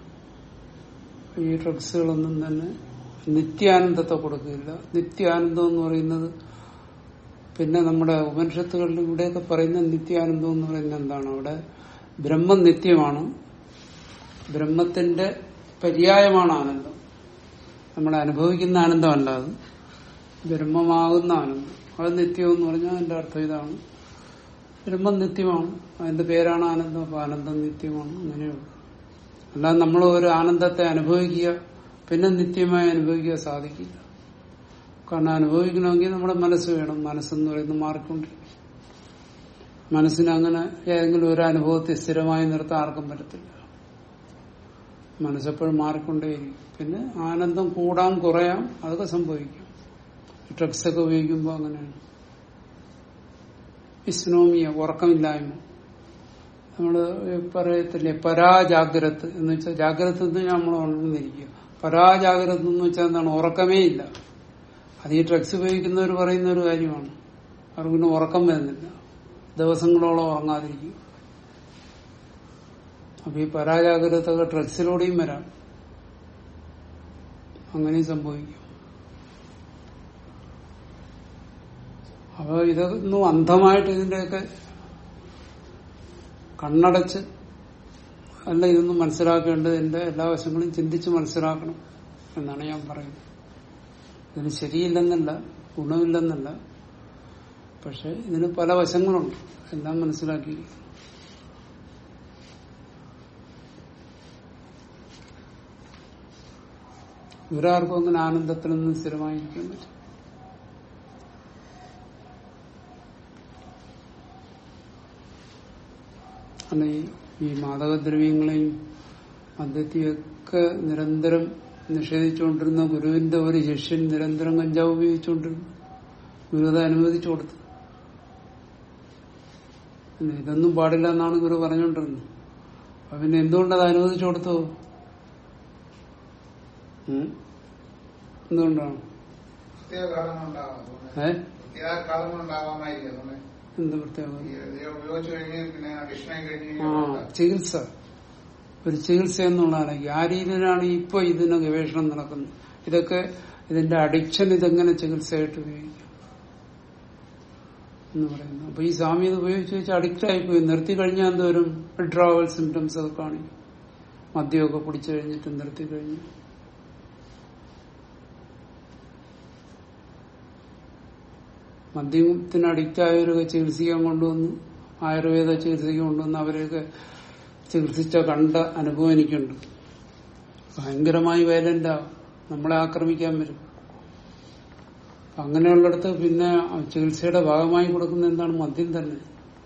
ഈ ഡ്രഗ്സുകളൊന്നും തന്നെ നിത്യാനന്ദത്തെ കൊടുക്കില്ല നിത്യാനന്ദം എന്ന് പറയുന്നത് പിന്നെ നമ്മുടെ ഉപനിഷത്തുകളിൽ ഇവിടെയൊക്കെ പറയുന്ന നിത്യാനന്ദം എന്ന് പറയുന്നത് എന്താണ് അവിടെ ബ്രഹ്മം നിത്യമാണ് ബ്രഹ്മത്തിന്റെ പര്യായമാണ് ആനന്ദം നമ്മൾ അനുഭവിക്കുന്ന ആനന്ദമല്ല അത് ബ്രഹ്മമാകുന്ന ആനന്ദം അത് നിത്യം എന്ന് പറഞ്ഞാൽ അതിന്റെ അർത്ഥം ഇതാണ് ബ്രഹ്മം നിത്യമാണ് അതിന്റെ പേരാണ് ആനന്ദം അപ്പൊ ആനന്ദം നിത്യമാണ് അങ്ങനെയുള്ളൂ അല്ലാതെ നമ്മൾ ഒരു ആനന്ദത്തെ അനുഭവിക്കുക പിന്നെ നിത്യമായി അനുഭവിക്കുക സാധിക്കില്ല കാരണം അനുഭവിക്കണമെങ്കിൽ നമ്മുടെ മനസ്സ് വേണം മനസ്സെന്ന് പറയുന്നത് മാറിക്കൊണ്ടിരിക്കും മനസ്സിന് അങ്ങനെ ഏതെങ്കിലും ഒരു അനുഭവത്തെ സ്ഥിരമായി നിർത്താൻ ആർക്കും പറ്റത്തില്ല മനസ്സെപ്പോഴും മാറിക്കൊണ്ടേയിരിക്കും പിന്നെ ആനന്ദം കൂടാം കുറയാം അതൊക്കെ സംഭവിക്കും ഡ്രഗ്സ് ഒക്കെ ഉപയോഗിക്കുമ്പോൾ അങ്ങനെയാണ് വിസ്നോമിയ ഉറക്കമില്ലായ്മ നമ്മള് പറയത്തില്ലേ പരാജാഗ്രത് എന്ന് വെച്ചാൽ ജാഗ്രത എന്ന് നമ്മൾ ഉണർന്നിരിക്കുക പരാജാഗ്രത എന്ന് വെച്ചാൽ എന്താണ് ഉറക്കമേ ഇല്ല അത് ഈ ഡ്രഗ്സ് ഉപയോഗിക്കുന്നവർ പറയുന്ന ഒരു കാര്യമാണ് അവർക്ക് പിന്നെ ഉറക്കം വരുന്നില്ല ദിവസങ്ങളോളം ഉറങ്ങാതിരിക്കും അപ്പൊ ഈ പരാജാഗ്രതൊക്കെ ഡ്രഗ്സിലൂടെയും വരാം അങ്ങനെയും സംഭവിക്കും അപ്പൊ ഇതൊന്നും അന്ധമായിട്ട് ഇതിന്റെയൊക്കെ കണ്ണടച്ച് അല്ല ഇതൊന്നും മനസ്സിലാക്കേണ്ടത് എന്റെ എല്ലാ വശങ്ങളും ചിന്തിച്ച് മനസ്സിലാക്കണം എന്നാണ് ഞാൻ പറയുന്നത് ഇതിന് ശരിയില്ലെന്നല്ല ഗുണമില്ലെന്നല്ല പക്ഷെ ഇതിന് പല വശങ്ങളുണ്ട് എല്ലാം മനസ്സിലാക്കി ഇവരാർക്കും അങ്ങനെ ആനന്ദത്തിൽ നിന്ന് സ്ഥിരമായിരിക്കാൻ പറ്റും അല്ല ഈ ഈ മാദകദ്രവ്യങ്ങളെയും മദ്യത്തെയൊക്കെ നിരന്തരം നിഷേധിച്ചുകൊണ്ടിരുന്ന ഗുരുവിന്റെ ഒരു ശിഷ്യൻ നിരന്തരം കഞ്ചാവ് ഉപയോഗിച്ചുകൊണ്ടിരുന്നു ഗുരു അത് അനുവദിച്ചു കൊടുത്തു പിന്നെ ഇതൊന്നും പാടില്ല എന്നാണ് ഗുരു പറഞ്ഞുകൊണ്ടിരുന്നത് അപ്പൊ പിന്നെ എന്തുകൊണ്ടത് അനുവദിച്ചു കൊടുത്തു ഉം? എന്തുകൊണ്ടാണ് പ്രത്യേക കാരണങ്ങളുണ്ടാവാം ഏ പ്രത്യേക കാരണങ്ങളുണ്ടാവാമായിരിക്കും അതുകൊണ്ട് എന്ത് പ്രത്യേകം ഈ ഇത് ഉപയോഗിച്ചു കഴിഞ്ഞ് പിന്നെ അഡിക്ഷനായി കഴിഞ്ഞ് ആ കഴിഞ്ഞാൽ ചികിത്സ ഒരു ചികിത്സ എന്നുള്ളതാണ് ആ രീതിയിലാണ് ഇപ്പൊ ഇതിന് ഗവേഷണം നടക്കുന്നത് ഇതൊക്കെ ഇതിന്റെ അഡിക്ഷൻ ഇതെങ്ങനെ ചികിത്സയായിട്ട് ഉപയോഗിക്കാം എന്ന് പറയുന്നു അപ്പൊ ഈ സ്വാമി ഇത് ഉപയോഗിച്ച് വെച്ച് അഡിക്റ്റ് ആയിപ്പോയി നിർത്തി കഴിഞ്ഞാൽ എന്തോരും വിഡ്രോവൽ സിംറ്റംസ് ഒക്കെ കാണിക്കും മദ്യമൊക്കെ പിടിച്ചു കഴിഞ്ഞിട്ട് നിർത്തി കഴിഞ്ഞു മദ്യത്തിന് അഡിക്റ്റ് ആയവരൊക്കെ ചികിത്സിക്കാൻ കൊണ്ടുവന്നു ആയുർവേദ ചികിത്സിക്കാൻ കൊണ്ടുവന്ന് അവരെയൊക്കെ ചികിത്സിച്ച കണ്ട അനുഭവം എനിക്കുണ്ട് ഭയങ്കരമായി വയലന്റ് ആവും നമ്മളെ ആക്രമിക്കാൻ വരും അങ്ങനെയുള്ളിടത്ത് പിന്നെ ചികിത്സയുടെ ഭാഗമായി കൊടുക്കുന്ന എന്താണ് മദ്യം തന്നെ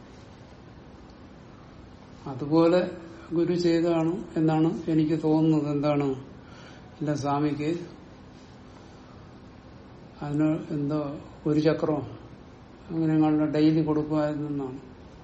അതുപോലെ ഗുരു ചെയ്തതാണ് എന്നാണ് എനിക്ക് തോന്നുന്നത് എന്താണ് എന്റെ സ്വാമിക്ക് അതിന് എന്തോ ഒരു ചക്രം അങ്ങനെ കണ്ട ഡെയിലി കൊടുക്കുമായിരുന്നാണ്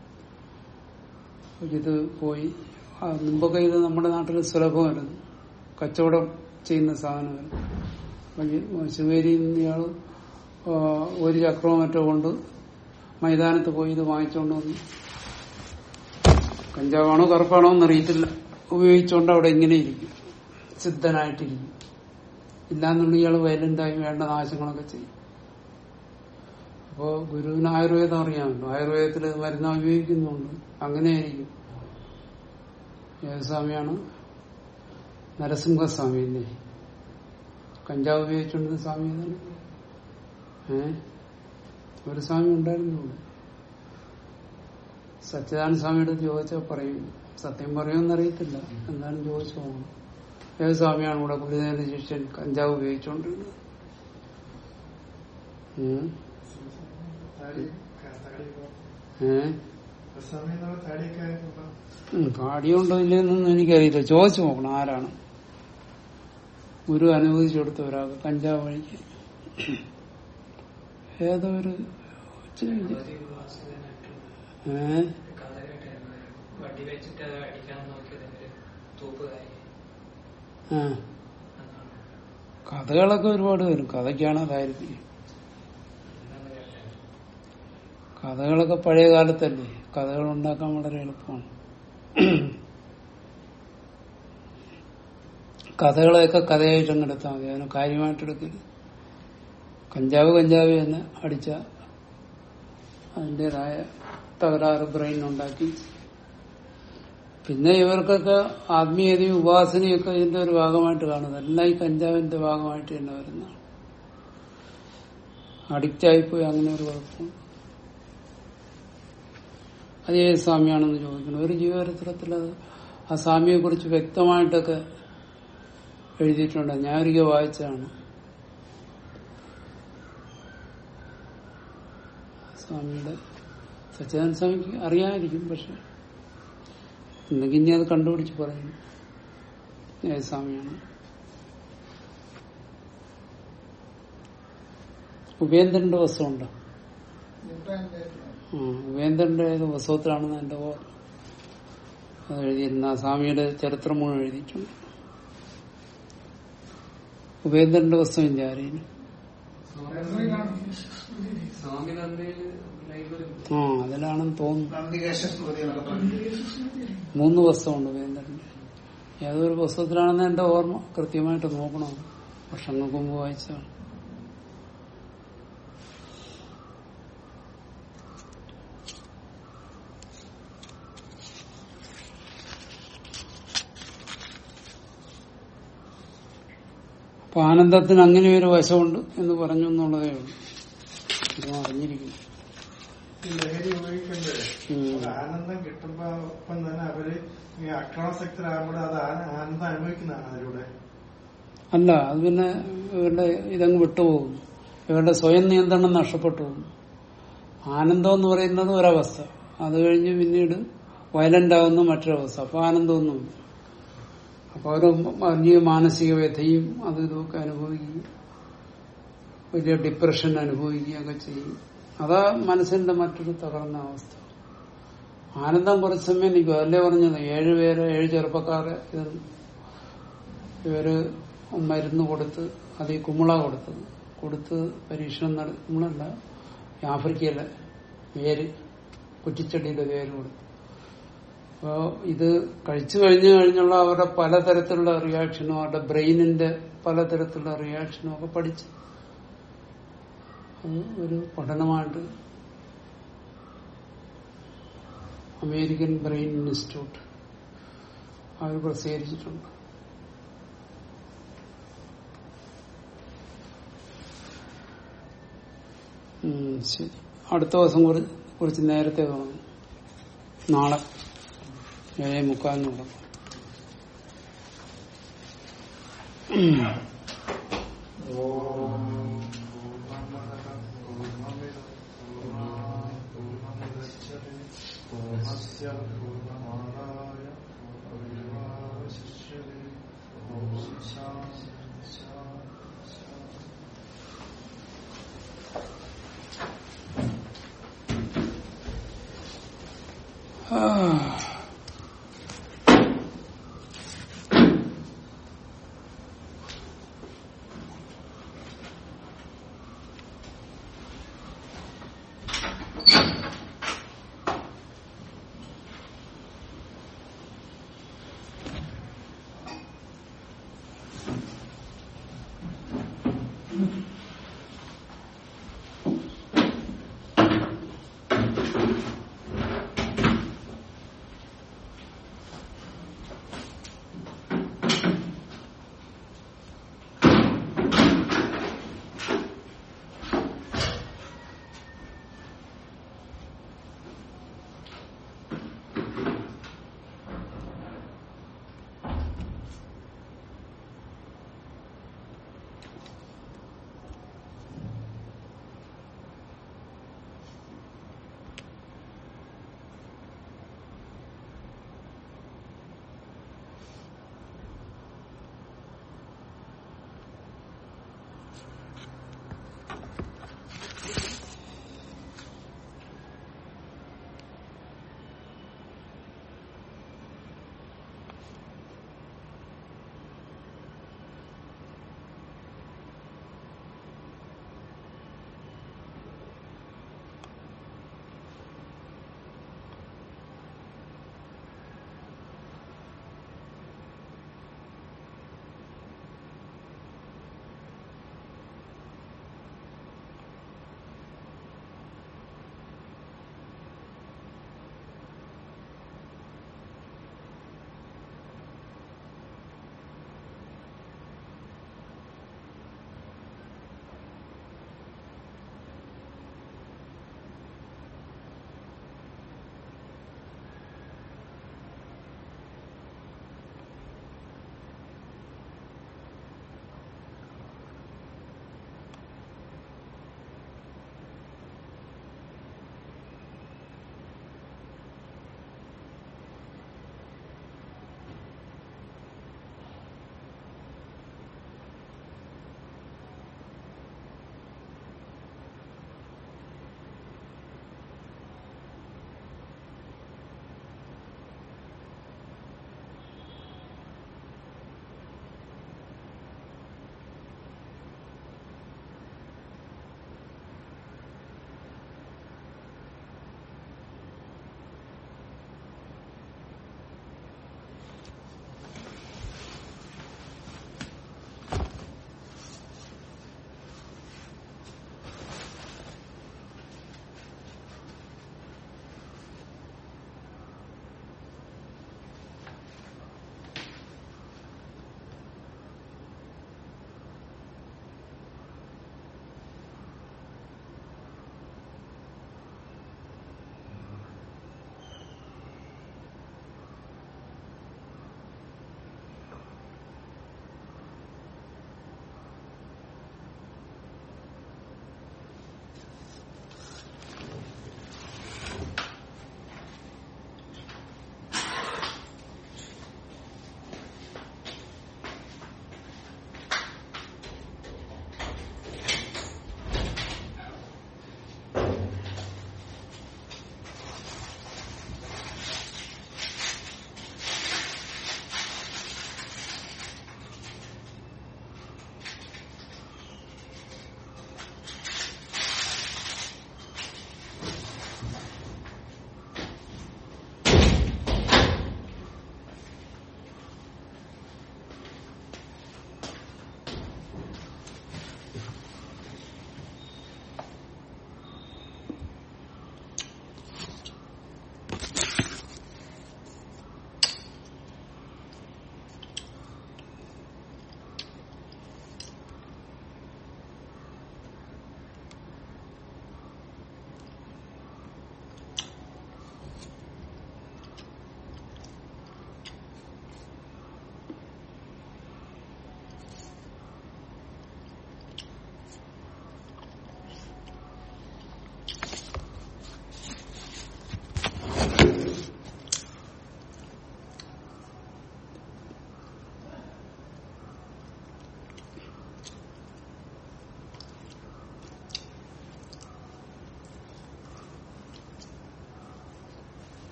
ഇത് പോയി ആ, മുമ്പൊക്കെ ഇത് നമ്മുടെ നാട്ടിൽ സുലഭമായിരുന്നു കച്ചവടം ചെയ്യുന്ന സാധനമായിരുന്നു അപ്പൊ ഈ ശിവേരിയിൽ നിന്ന് ഇയാള് ആ, ഒരു ചക്രമോ മറ്റോ കൊണ്ട് മൈതാനത്ത് പോയി ഇത് വാങ്ങിച്ചുകൊണ്ട് വന്നു കഞ്ചാവാണോ കറുപ്പാണോ എന്നറിയത്തില്ല ഉപയോഗിച്ചുകൊണ്ട് അവിടെ ഇങ്ങനെ ഇരിക്കും സിദ്ധനായിട്ടിരിക്കും ഇല്ലാന്നുണ്ടെങ്കിൽ ഇയാൾ വയലന്റായി വേണ്ട നാശങ്ങളൊക്കെ ചെയ്യും അപ്പോ ഗുരുവിന് ആയുർവേദം അറിയാമല്ലോ ആയുർവേദത്തിൽ മരുന്ന് ഉപയോഗിക്കുന്നുണ്ട് അങ്ങനെയായിരിക്കും ഏത് സ്വാമിയാണ് നരസിംഹസ്വാമി അല്ലേ കഞ്ചാവ് ഉപയോഗിച്ചുകൊണ്ടിരുന്ന സ്വാമി ഏതാണ് ഏ ഒരു സ്വാമി ഉണ്ടായിരുന്നു സച്ചിദാനന്ദ സ്വാമിയുടെ ചോദിച്ചാൽ പറയും സത്യം പറയുമെന്നറിയത്തില്ല എന്തായാലും ചോദിച്ചു പോകണം ഏത് സ്വാമിയാണ് ഇവിടെ ഗുരുദേവന്റെ ശിഷ്യൻ കഞ്ചാവ് ഉപയോഗിച്ചുകൊണ്ടിരുന്നത് ഉം. താടി താടി ഏ സ്വാമി എന്നുള്ള താടിയൊക്കെ ഇപ്പൊ ഉം, കാടിയുണ്ടോ ഇല്ലെന്നൊന്നും എനിക്കറിയില്ല ചോദിച്ചു നോക്കണം ആരാണ് ഗുരു അനുവദിച്ചു കൊടുത്ത ഒരാൾക്ക് കഞ്ചാവ് വഴിക്ക് ഏതോ ഒരു ഏ വണ്ടി വെച്ചിട്ട് അത് അടിക്കാൻ നോക്കിയത് ഒരു തൂപ്പുകാരി ആ കഥകളൊക്കെ ഒരുപാട് വരും കഥയ്ക്കാണ് അതായിരിക്കും കഥകളൊക്കെ പഴയ കാലത്തല്ലേ കഥകൾ ഉണ്ടാക്കാൻ വളരെ എളുപ്പമാണ് കഥകളെയൊക്കെ കഥയായിട്ട് അങ്ങ് എടുത്താൽ മതി അതിന് കാര്യമായിട്ട് എടുക്കരുത് കഞ്ചാവ് കഞ്ചാവ് തന്നെ അടിച്ച അതിൻ്റെതായ തകരാറ് ബ്രെയിൻ ഉണ്ടാക്കി പിന്നെ ഇവർക്കൊക്കെ ആത്മീയതയും ഉപാസനയൊക്കെ ഇതിന്റെ ഒരു ഭാഗമായിട്ട് കാണുന്നത് എല്ലാം ഈ കഞ്ചാവിന്റെ ഭാഗമായിട്ട് തന്നെ വരുന്നതാണ് അഡിക്റ്റ് ആയിപ്പോയി അങ്ങനെ ഒരു കുഴപ്പം അത് ഏത് സ്വാമിയാണെന്ന് ചോദിക്കണം ഒരു ജീവചരിത്രത്തിൽ അത് ആ സ്വാമിയെ കുറിച്ച് വ്യക്തമായിട്ടൊക്കെ എഴുതിയിട്ടുണ്ട് ഞാൻ ഒരിക്കൽ വായിച്ചതാണ് സ്വാമിയുടെ സച്ചിദാനന്ദ സ്വാമിക്ക് അറിയാമായിരിക്കും പക്ഷെ എന്തെങ്കിലും ഇനി അത് കണ്ടുപിടിച്ച് പറയും ഏത് സ്വാമിയാണ് ഉപേന്ദ്രന്റെ വസ്ത്രമുണ്ടോ ആ ഉപേന്ദ്രന്റെ ഏത് വസ്ത്രത്തിലാണെന്ന് എന്റെ ഓർമ്മ അത് എഴുതിയിരുന്ന ആ സ്വാമിയുടെ ചരിത്രം മുഴുവൻ എഴുതിയിട്ടുണ്ട് ഉപേന്ദ്രന്റെ വസ്ത്രം ഇല്ല ആരെയും സ്വാമി നന്ദയിൽ ലൈബ്രറി ആ അതിലാണെന്ന് തോന്നുന്നു നന്ദികേശ സ്മൃതി എന്നൊക്കെ പറഞ്ഞു മൂന്ന് പുസ്തകമുണ്ട് വേന്ദ്രന്റെ ഏതൊരു പുസ്തകത്തിലാണെന്ന് എന്റെ ഓർമ്മ കൃത്യമായിട്ട് നോക്കണം വർഷങ്ങൾക്ക് മുമ്പ് വായിച്ചാണ് അപ്പൊ ആനന്ദത്തിന് അങ്ങനെ ഒരു വശമുണ്ട് എന്ന് പറഞ്ഞു എന്നുള്ളതേ ഉള്ളൂ ഇത് അറിഞ്ഞിരിക്കുന്നു ഈ ലഹരി ഉപയോഗിക്കുമ്പോഴേ ഉം. അത് ആനന്ദം കിട്ടുമ്പോ ഒപ്പം തന്നെ അവര് ഈ അക്രമാസക്തരാകുമ്പോൾ അത് ആ- ആനന്ദം അനുഭവിക്കുന്നതാണ് അതിലൂടെ അല്ല അത് പിന്നെ ഇവരുടെ ഇതങ്ങ് വിട്ടുപോകും ഇവരുടെ സ്വയം നിയന്ത്രണം നഷ്ടപ്പെട്ടു പോകും ആനന്ദം എന്ന് പറയുന്നത് ഒരവസ്ഥ അത് കഴിഞ്ഞ് പിന്നീട് വയലന്റ് ആവുന്ന മറ്റൊരവസ്ഥ അപ്പൊ ആനന്ദമൊന്നുമില്ല അപ്പൊ അവർ വലിയ മാനസിക വ്യഥയും അതും ഇതുമൊക്കെ അനുഭവിക്കും വലിയ ഡിപ്രഷൻ അനുഭവിക്കുകയൊക്കെ ചെയ്യും അതാ മനസ്സിന്റെ മറ്റൊരു തകർന്ന അവസ്ഥ ആനന്ദം കുറച്ച് സമയം നിൽക്കും അതല്ലേ പറഞ്ഞത് ഏഴ് പേര് ഏഴ് ചെറുപ്പക്കാരെ ഇത് ഇവര് മരുന്ന് കൊടുത്ത് അത് ഈ കുമിള കൊടുത്തത് കൊടുത്ത് പരീക്ഷണം നട കുമിളല്ല ഈ ആഫ്രിക്കയിലെ വേര് കുറ്റിച്ചെടിയുടെ വേര് കൊടുത്തു അപ്പോ ഇത് കഴിച്ചു കഴിഞ്ഞു കഴിഞ്ഞുള്ള അവരുടെ പലതരത്തിലുള്ള റിയാക്ഷനും അവരുടെ ബ്രെയിനിന്റെ പലതരത്തിലുള്ള റിയാക്ഷനും ഒക്കെ പഠിച്ച് അത് ഒരു പഠനമായിട്ട് അമേരിക്കൻ ബ്രെയിൻ ഇൻസ്റ്റിറ്റ്യൂട്ട് അവർ പ്രസിദ്ധീകരിച്ചിട്ടുണ്ട് ഉം, ശരി അടുത്ത ദിവസം കുറി- കുറിച്ച് നേരത്തെ തുടങ്ങും നാളെ ഏഴേ മുക്കാലിനുള്ള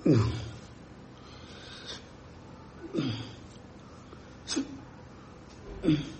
ഉം